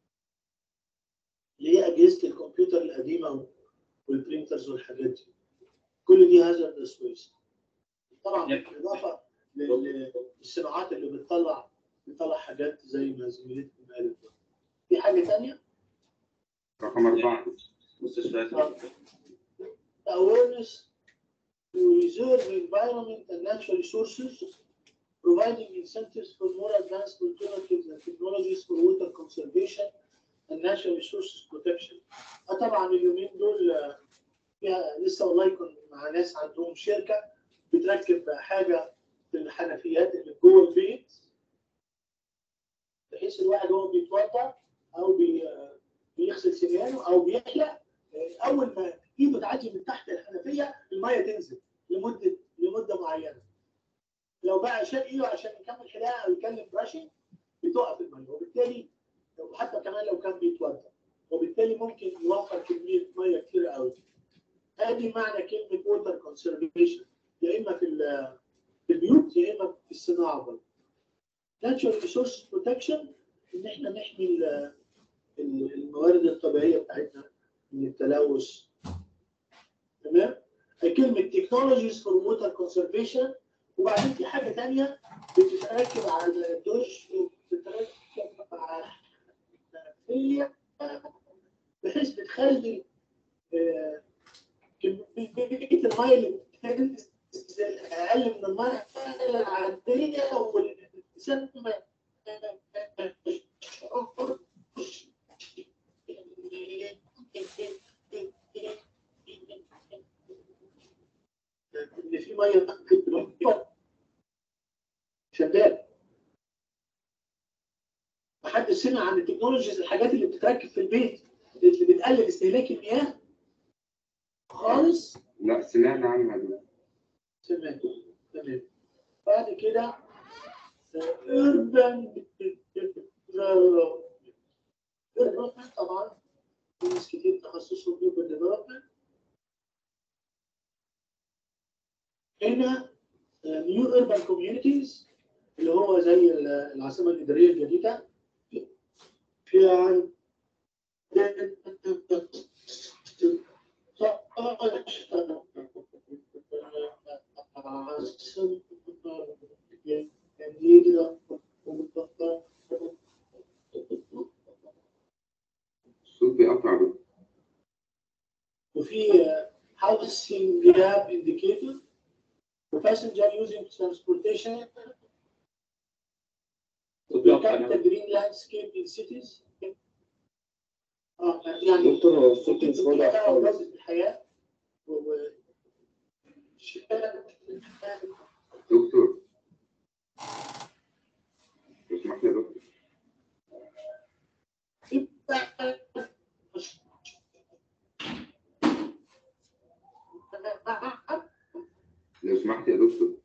اللي هي أجهزة الكمبيوتر القديمة والبرينترز والحاجات دي كل دي هازاردس ويست طبعا بالإضافة لل- للصناعات اللي بتطلع بتطلع حاجات زي ما زميلتكم قالت في حاجة تانية؟
رقم أربعة
مستشفيات
awareness to reserve environment and natural resources, providing incentives for more advanced alternatives and technologies for water conservation and natural resources protection. آه طبعا اليومين دول آه، فيها لسه والله كنت مع ناس عندهم شركه بتركب حاجه في الحنفيات اللي جوه البيت بحيث الواحد وهو بيتوضا او بي بيغسل سنانه او بيحلق آه، اول ما ايده تعدي من تحت الحنفيه الميه تنزل لمده لمده معينه لو بقى شال ايده عشان يكمل حلاقه او يكمل براشنج بتقف الميه وبالتالي وحتى كمان لو كان بيتوضا وبالتالي ممكن يوفر كميه ميه كتير قوي ادي معنى كلمه ووتر كونسرفيشن يا اما في ال- في البيوت يا اما في الصناعه برضه ناتشورال ريسورس بروتكشن ان احنا نحمي ال- ال- الموارد الطبيعيه بتاعتنا من التلوث تمام كلمه تكنولوجيز فور ووتر كونسرفيشن وبعدين في حاجه ثانيه بتتركب على الدش وبتتركب على الحنفيه بحيث بتخلي آه، كميه الميه اللي بتنزل اقل من الميه العاديه والانسان ما الميه شغال محدش سمع عن التكنولوجيز الحاجات اللي بتتركب في البيت اللي بتقلل استهلاك المياه خالص
لا سمعنا عنها دي
تمام تمام بعد كده urban development طبعا في ناس كتير تخصصهم urban development هنا نيو urban communities اللي هو زي العاصمة الإدارية الجديدة فيها
الصوت بيقطع بقى.
وفي housing gap indicator passenger using transportation the green landscape in cities اه يعني
دكتور هو الصوت مش واضح خالص
جودة الحياة و-
دكتور لو سمحت يا دكتور لو سمحت يا دكتور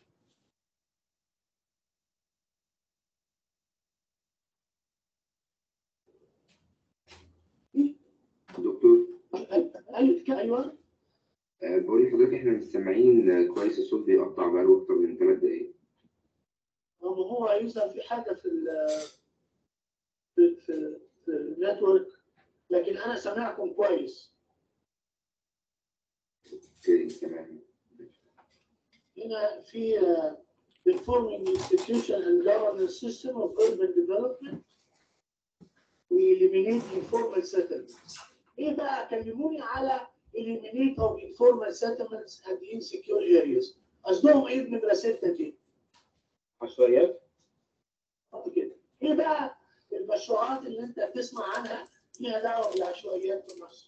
دكتور
ايوه ايوه
آه، بقول لحضرتك احنا مش سامعين آه، كويس الصوت بيقطع بقاله اكتر من ثلاث دقايق
هو هو يظهر في حاجه في ال في في, في النتورك لكن انا سامعكم كويس
اوكي تمام
هنا في uh, performing institution and governance system of urban development we eliminate informal settlements ايه بقى كلموني على eliminate of informal settlements and insecure areas قصدهم ايه بنمرة ستة دي؟
عشوائيات
حط كده ايه بقى المشروعات اللي انت بتسمع عنها فيها دعوه بالعشوائيات في مصر؟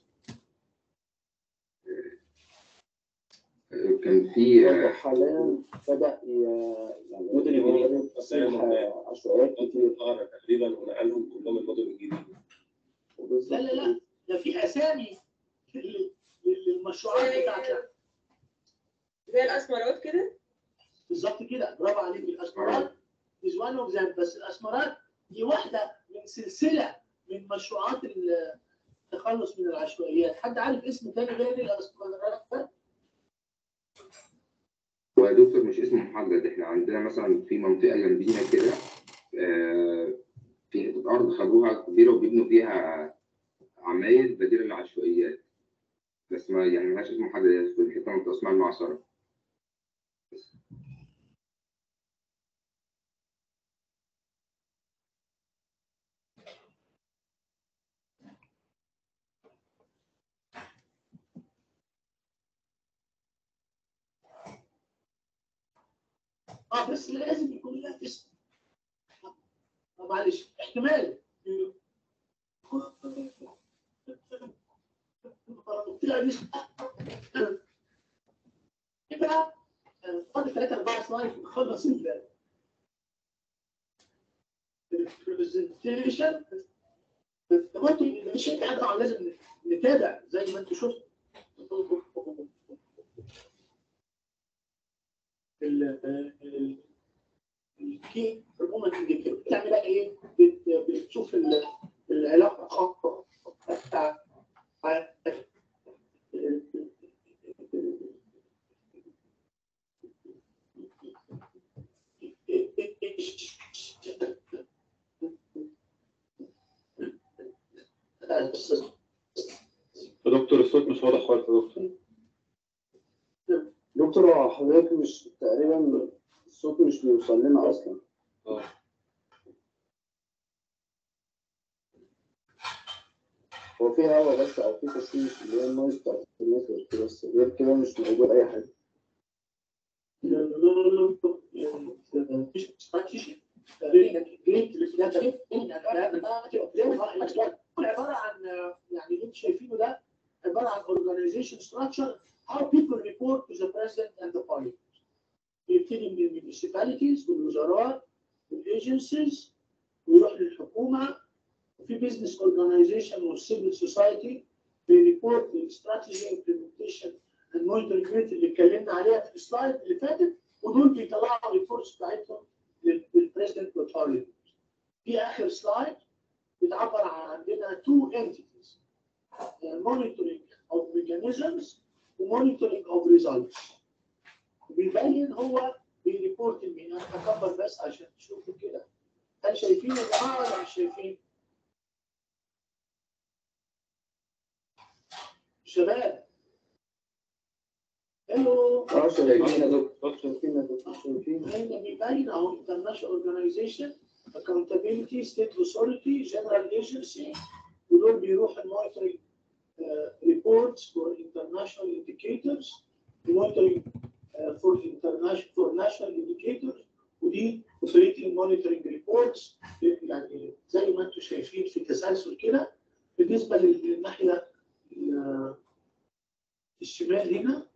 آه، كان في آه،
حاليا بدأ ي- يعني
مدن الجديدة
تصيح عشوائيات كتير
قهرة تقريبا ونقلهم كلهم المدن الجديدة
لا لا لا ده في اسامي لل- للمشروعات بتاعتك
زي الاسمرات كده
بالظبط كده برافو عليك الاسمرات is one of them بس الاسمرات دي واحده من سلسله من مشروعات التخلص من العشوائيات حد عارف اسم تاني غير الاسمرات
هو يا دكتور مش اسمه محدد احنا عندنا مثلا في منطقة جنبينا كده آه، في حتة أرض خدوها كبيرة وبيبنوا فيها عماير بديلة للعشوائيات بس ما يعني ملهاش اسم محدد هي في الحتة منطقة اسمها المعصرة
اه بس لازم يكون لها اسم آه، معلش احتمال طلع دي يبقى آه، فاضل ثلاثة أربعة سلايد نخلص ال البرزنتيشن ممكن مش انت طبعا لازم نتابع زي ما انت شفت ال ال- الكي هرمون انديكيتور بتعمل بقى ايه؟ بت- بتشوف ال- العلاقه بتاع
يا دكتور الصوت مش واضح خالص يا دكتور
دكتور هو حضرتك مش تقريبا الصوت مش بيوصل لنا اصلا
اه
هو في هوا بس او في تشويش اللي هي النويز بتاعت النتورك بس غير كده مش موجود اي حاجه
عباره عن يعني اللي انتم شايفينه ده عباره عن organization structure how people report to the president and the parliament يبتدي من الميونيسيباليتيز والوزارات والايجنسيز ويروح للحكومه وفي بزنس اورجانيزيشن والسيفل سوسايتي بيريبورت الاستراتيجي امبلمنتيشن المونيتورنج اللي اتكلمنا عليها في السلايد اللي فاتت ودول بيطلعوا الريبورتس بتاعتهم للبريزدنت والبارلمنت. في اخر سلايد بتعبر عن عندنا تو انتيتيز مونيتورنج اوف ميكانيزمز ومونيتورنج اوف ريزلتس. بيبين هو بيريبورت لمين انا هكبر بس عشان تشوفوا كده هل شايفين يا جماعه ولا مش شايفين؟ شباب الو
اه شايفين يا دكتور شايفين يا دكتور شايفين
هنا بيبين اهو international organization accountability state authority general agency ودول بيروحوا المونيتورنج reports for international indicators monitoring uh, for international for national indicators ودي operating monitoring reports يعني زي ما انتم شايفين في تسلسل كده بالنسبه للناحيه ال- الشمال هنا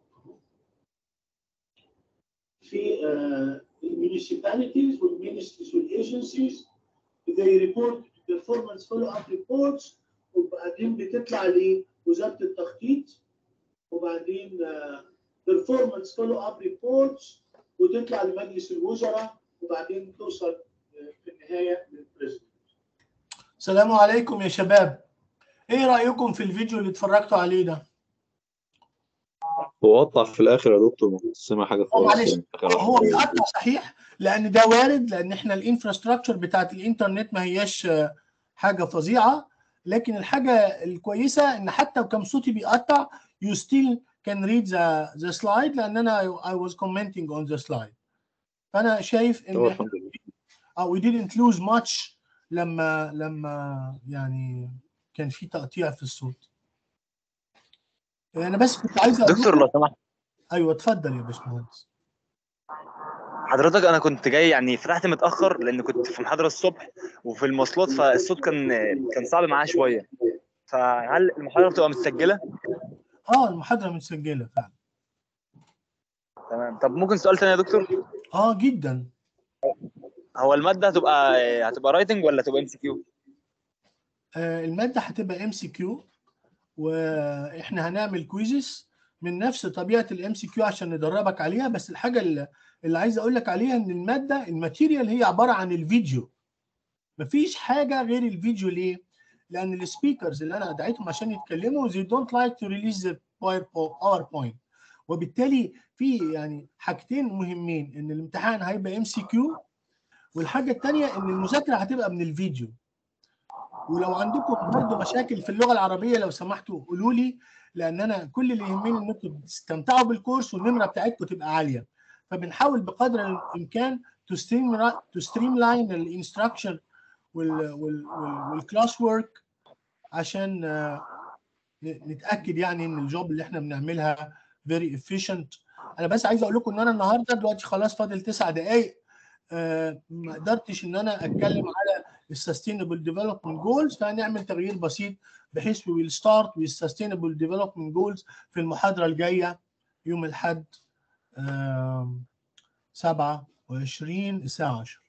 في الميونيسيباليتيز والمينستريز والايجنسيز they report performance follow up reports وبعدين بتطلع لوزاره التخطيط وبعدين performance follow up reports وتطلع لمجلس الوزراء وبعدين توصل آه، في النهايه للبريزنت
السلام عليكم يا شباب ايه رايكم في الفيديو اللي اتفرجتوا عليه ده
هو قطع في الاخر يا دكتور ما كنت سامع حاجه
هو
خالص
معلش
يعني في آخر
هو
عشر
بيقطع صحيح لان ده وارد لان احنا الانفراستراكشر بتاعت الانترنت ما هياش آه، حاجه فظيعه لكن الحاجه الكويسه ان حتى وكان صوتي بيقطع you still can read the the slide لان انا I was commenting on the slide فانا شايف ان
هو
احنا
الحمد لله
اه we didn't lose much لما لما يعني كان في تقطيع في الصوت انا بس كنت عايز أقول
دكتور لو سمحت
ايوه اتفضل يا باشمهندس
حضرتك انا كنت جاي يعني فتحت متاخر لان كنت في محاضره الصبح وفي المواصلات فالصوت كان كان صعب معايا شويه فهل المحاضره بتبقى متسجله
اه المحاضره متسجله فعلا
تمام طب ممكن سؤال تاني يا دكتور
اه جدا
هو الماده هتبقى هتبقى رايتنج ولا هتبقى ام سي كيو
آه الماده هتبقى ام سي كيو واحنا هنعمل كويزز من نفس طبيعه الام سي كيو عشان ندربك عليها بس الحاجه اللي, اللي عايز اقول لك عليها ان الماده الماتيريال هي عباره عن الفيديو مفيش حاجه غير الفيديو ليه؟ لان السبيكرز اللي انا دعيتهم عشان يتكلموا they don't like to release the PowerPoint وبالتالي في يعني حاجتين مهمين ان الامتحان هيبقى ام سي كيو والحاجه الثانيه ان المذاكره هتبقى من الفيديو ولو عندكم برضه مشاكل في اللغه العربيه لو سمحتوا قولوا لي لان انا كل اللي يهمني انكم تستمتعوا بالكورس والنمره بتاعتكم تبقى عاليه فبنحاول بقدر الامكان تو ستريم تو ستريم لاين الانستراكشن والكلاس ورك عشان آه، ن- نتاكد يعني ان الجوب اللي احنا بنعملها فيري efficient انا بس عايز اقول لكم ان انا النهارده دلوقتي خلاص فاضل تسع دقائق آه، ما قدرتش ان انا اتكلم على السستينبل ديفلوبمنت جولز فهنعمل تغيير بسيط بحيث we will start with sustainable development goals في المحاضره الجايه يوم الاحد آم، 27 الساعه 10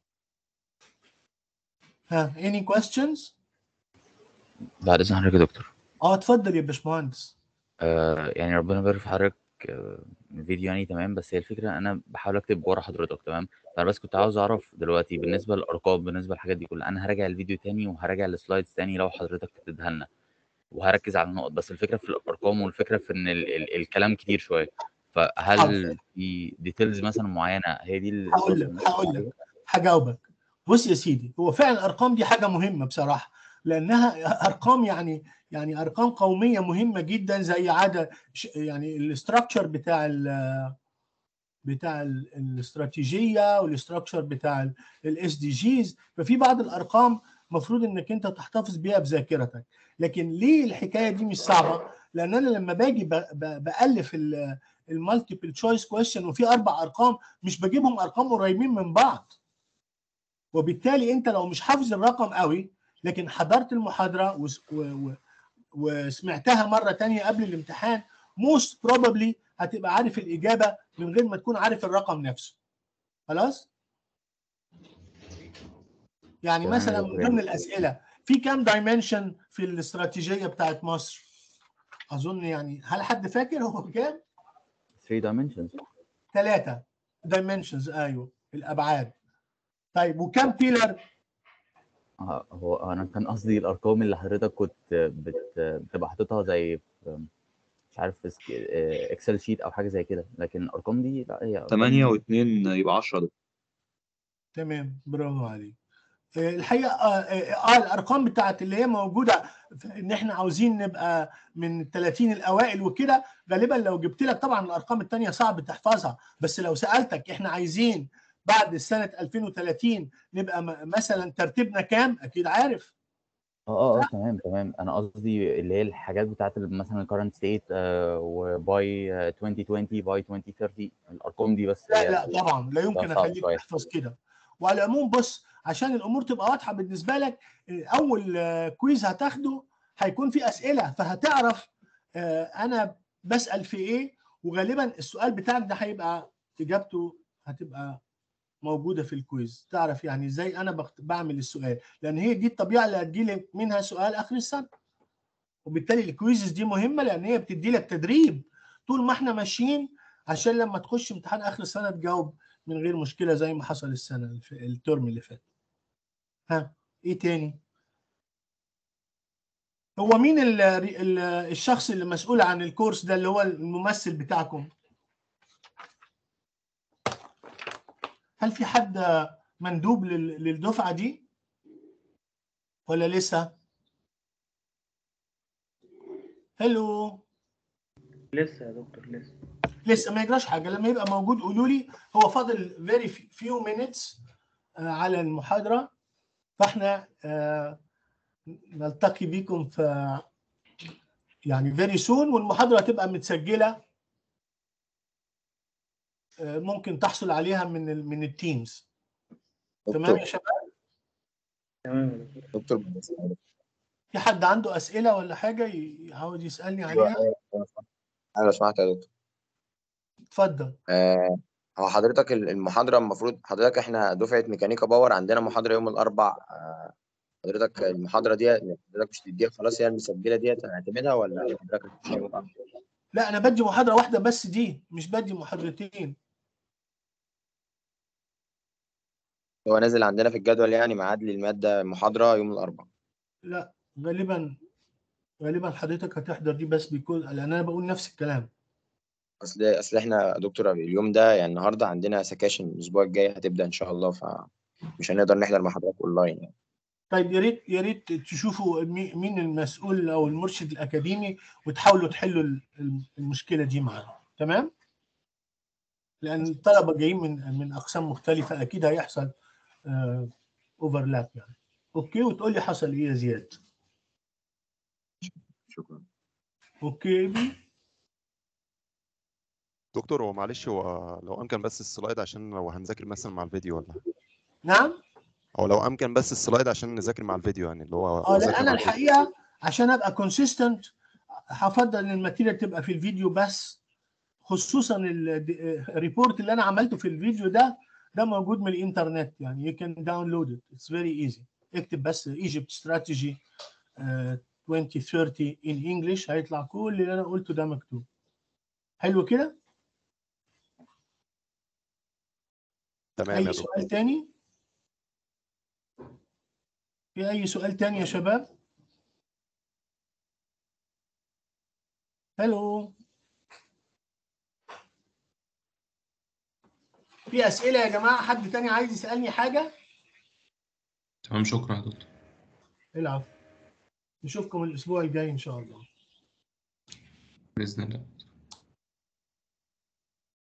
ها any questions؟
بعد اذن حضرتك يا دكتور
اه اتفضل يا باشمهندس
آه يعني ربنا يبارك في حضرتك آه الفيديو يعني تمام بس هي الفكره انا بحاول اكتب ورا حضرتك تمام فانا بس كنت عاوز اعرف دلوقتي بالنسبه للارقام بالنسبه للحاجات دي كلها انا هراجع الفيديو تاني وهراجع السلايدز تاني لو حضرتك تديها لنا وهركز على النقط بس الفكره في الارقام والفكره في ان ال ال الكلام كتير شويه فهل
حاضر.
في ديتيلز مثلا معينه هي دي اللي
هقول لك هقول لك هجاوبك بص يا سيدي هو فعلا الارقام دي حاجه مهمه بصراحه لانها ارقام يعني يعني ارقام قوميه مهمه جدا زي عاده ش- يعني الاستراكشر بتاع ال بتاع ال- الاستراتيجيه والاستراكشر بتاع الاس دي جيز ففي بعض الارقام المفروض انك انت تحتفظ بيها بذاكرتك لكن ليه الحكايه دي مش صعبه لان انا لما باجي ب- ب- بالف المالتيبل تشويس كويشن وفي اربع ارقام مش بجيبهم ارقام قريبين من بعض وبالتالي انت لو مش حافظ الرقم قوي لكن حضرت المحاضره وس- و- و- وسمعتها مره تانية قبل الامتحان most probably هتبقى عارف الاجابه من غير ما تكون عارف الرقم نفسه خلاص يعني
تمام يا
مثلا من
دكتور.
ضمن الاسئله في كام دايمنشن في الاستراتيجيه بتاعت مصر اظن يعني هل حد فاكر هو كام
3 dimensions
ثلاثه دايمنشنز ايوه الابعاد طيب وكام بيلر
آه، هو انا كان قصدي الارقام اللي حضرتك كنت بت... بتبقى حاططها زي في مش عارف في سك- آه، اكسل شيت او حاجه زي كده لكن الارقام دي لا هي أرقام
8 و2 يبقى 10 ده
تمام برافو عليك آه، الحقيقه اه آه، آه، الارقام بتاعت اللي هي موجوده في ان احنا عاوزين نبقى من ال 30 الاوائل وكده غالبا لو جبت لك طبعا الارقام الثانيه صعب تحفظها بس لو سالتك احنا عايزين بعد سنه 2030 نبقى م- مثلا ترتيبنا كام اكيد عارف
اه اه اه تمام تمام انا قصدي اللي هي الحاجات بتاعت ال- مثلا current state آه، وباي آه، 2020 باي 2030 الارقام دي بس هي
لا لا طبعا لا يمكن
ده صعب
اخليك
شويه
تحفظ كده وعلى العموم بص عشان الامور تبقى واضحه بالنسبه لك آه، اول آه، كويز هتاخده هيكون في اسئله فهتعرف آه، انا بسال في ايه وغالبا السؤال بتاعك ده هيبقى اجابته هتبقى موجوده في الكويز تعرف يعني ازاي انا بخت- بعمل السؤال لان هي دي الطبيعه اللي هتجيلك منها سؤال اخر السنه وبالتالي الكويزز دي مهمه لان هي بتدي لك تدريب طول ما احنا ماشيين عشان لما تخش امتحان اخر السنه تجاوب من غير مشكله زي ما حصل السنه الف- الترم اللي فات ها ايه تاني هو مين ال ال الشخص اللي مسؤول عن الكورس ده اللي هو الممثل بتاعكم هل في حد مندوب لل- للدفعه دي ولا لسه هلو
لسه يا دكتور لسه
لسه ما يجراش حاجه لما يبقى موجود قولوا لي هو فاضل very few minutes آه، على المحاضره فاحنا آه، نلتقي بكم في يعني very soon والمحاضره هتبقى متسجله آه، ممكن تحصل عليها من ال من التيمز تمام يا شباب
تمام
دكتور بالنسبة
في حد عنده اسئله ولا حاجه ي- عاوز يسالني عليها
انا لو سمحت يا دكتور
اتفضل
آه هو حضرتك ال- المحاضرة المفروض حضرتك احنا دفعة ميكانيكا باور عندنا محاضرة يوم الأربع آه حضرتك المحاضرة دي حضرتك مش تديها خلاص هي المسجلة ديت هنعتمدها ولا حضرتك هتمشي يوم الأربع؟
لا انا بدي محاضره واحده بس دي مش بدي محاضرتين
هو نازل عندنا في الجدول يعني ميعاد للمادة محاضرة يوم الأربع
لا غالبا غالبا حضرتك هتحضر دي بس بيكون لان انا بقول نفس الكلام
أصل أصل احنا يا دكتور اليوم ده يعني النهاردة عندنا سكاشن الأسبوع الجاي هتبدأ إن شاء الله فمش هنقدر نحضر محاضرات أونلاين يعني
طيب يا ريت يا ريت تشوفوا مي- مين المسؤول او المرشد الاكاديمي وتحاولوا تحلوا ال- ال- المشكله دي معاه تمام لان الطلبه جايين من من اقسام مختلفه اكيد هيحصل اوفرلاب يعني اوكي وتقول لي حصل ايه يا زياد
شكرا
اوكي بي
دكتور هو معلش هو لو امكن بس السلايد عشان لو هنذاكر مثلا مع الفيديو ولا
نعم
او لو امكن بس السلايد عشان نذاكر مع الفيديو يعني اللي هو
اه
نذاكر
لا انا
مع الفيديو.
الحقيقه عشان ابقى كونسيستنت هفضل ان الماتيريال تبقى في الفيديو بس خصوصا الريبورت اللي انا عملته في الفيديو ده ده موجود من الانترنت يعني you can download it it's very easy اكتب بس Egypt strategy uh, 2030 in English هيطلع كل اللي انا قلته ده مكتوب حلو كده
تمام
اي
يا دكتور
سؤال تاني في اي سؤال تاني يا شباب هلو في اسئله يا جماعه حد تاني عايز يسالني حاجه
تمام شكرا يا دكتور
العب نشوفكم الاسبوع الجاي ان شاء الله
بإذن الله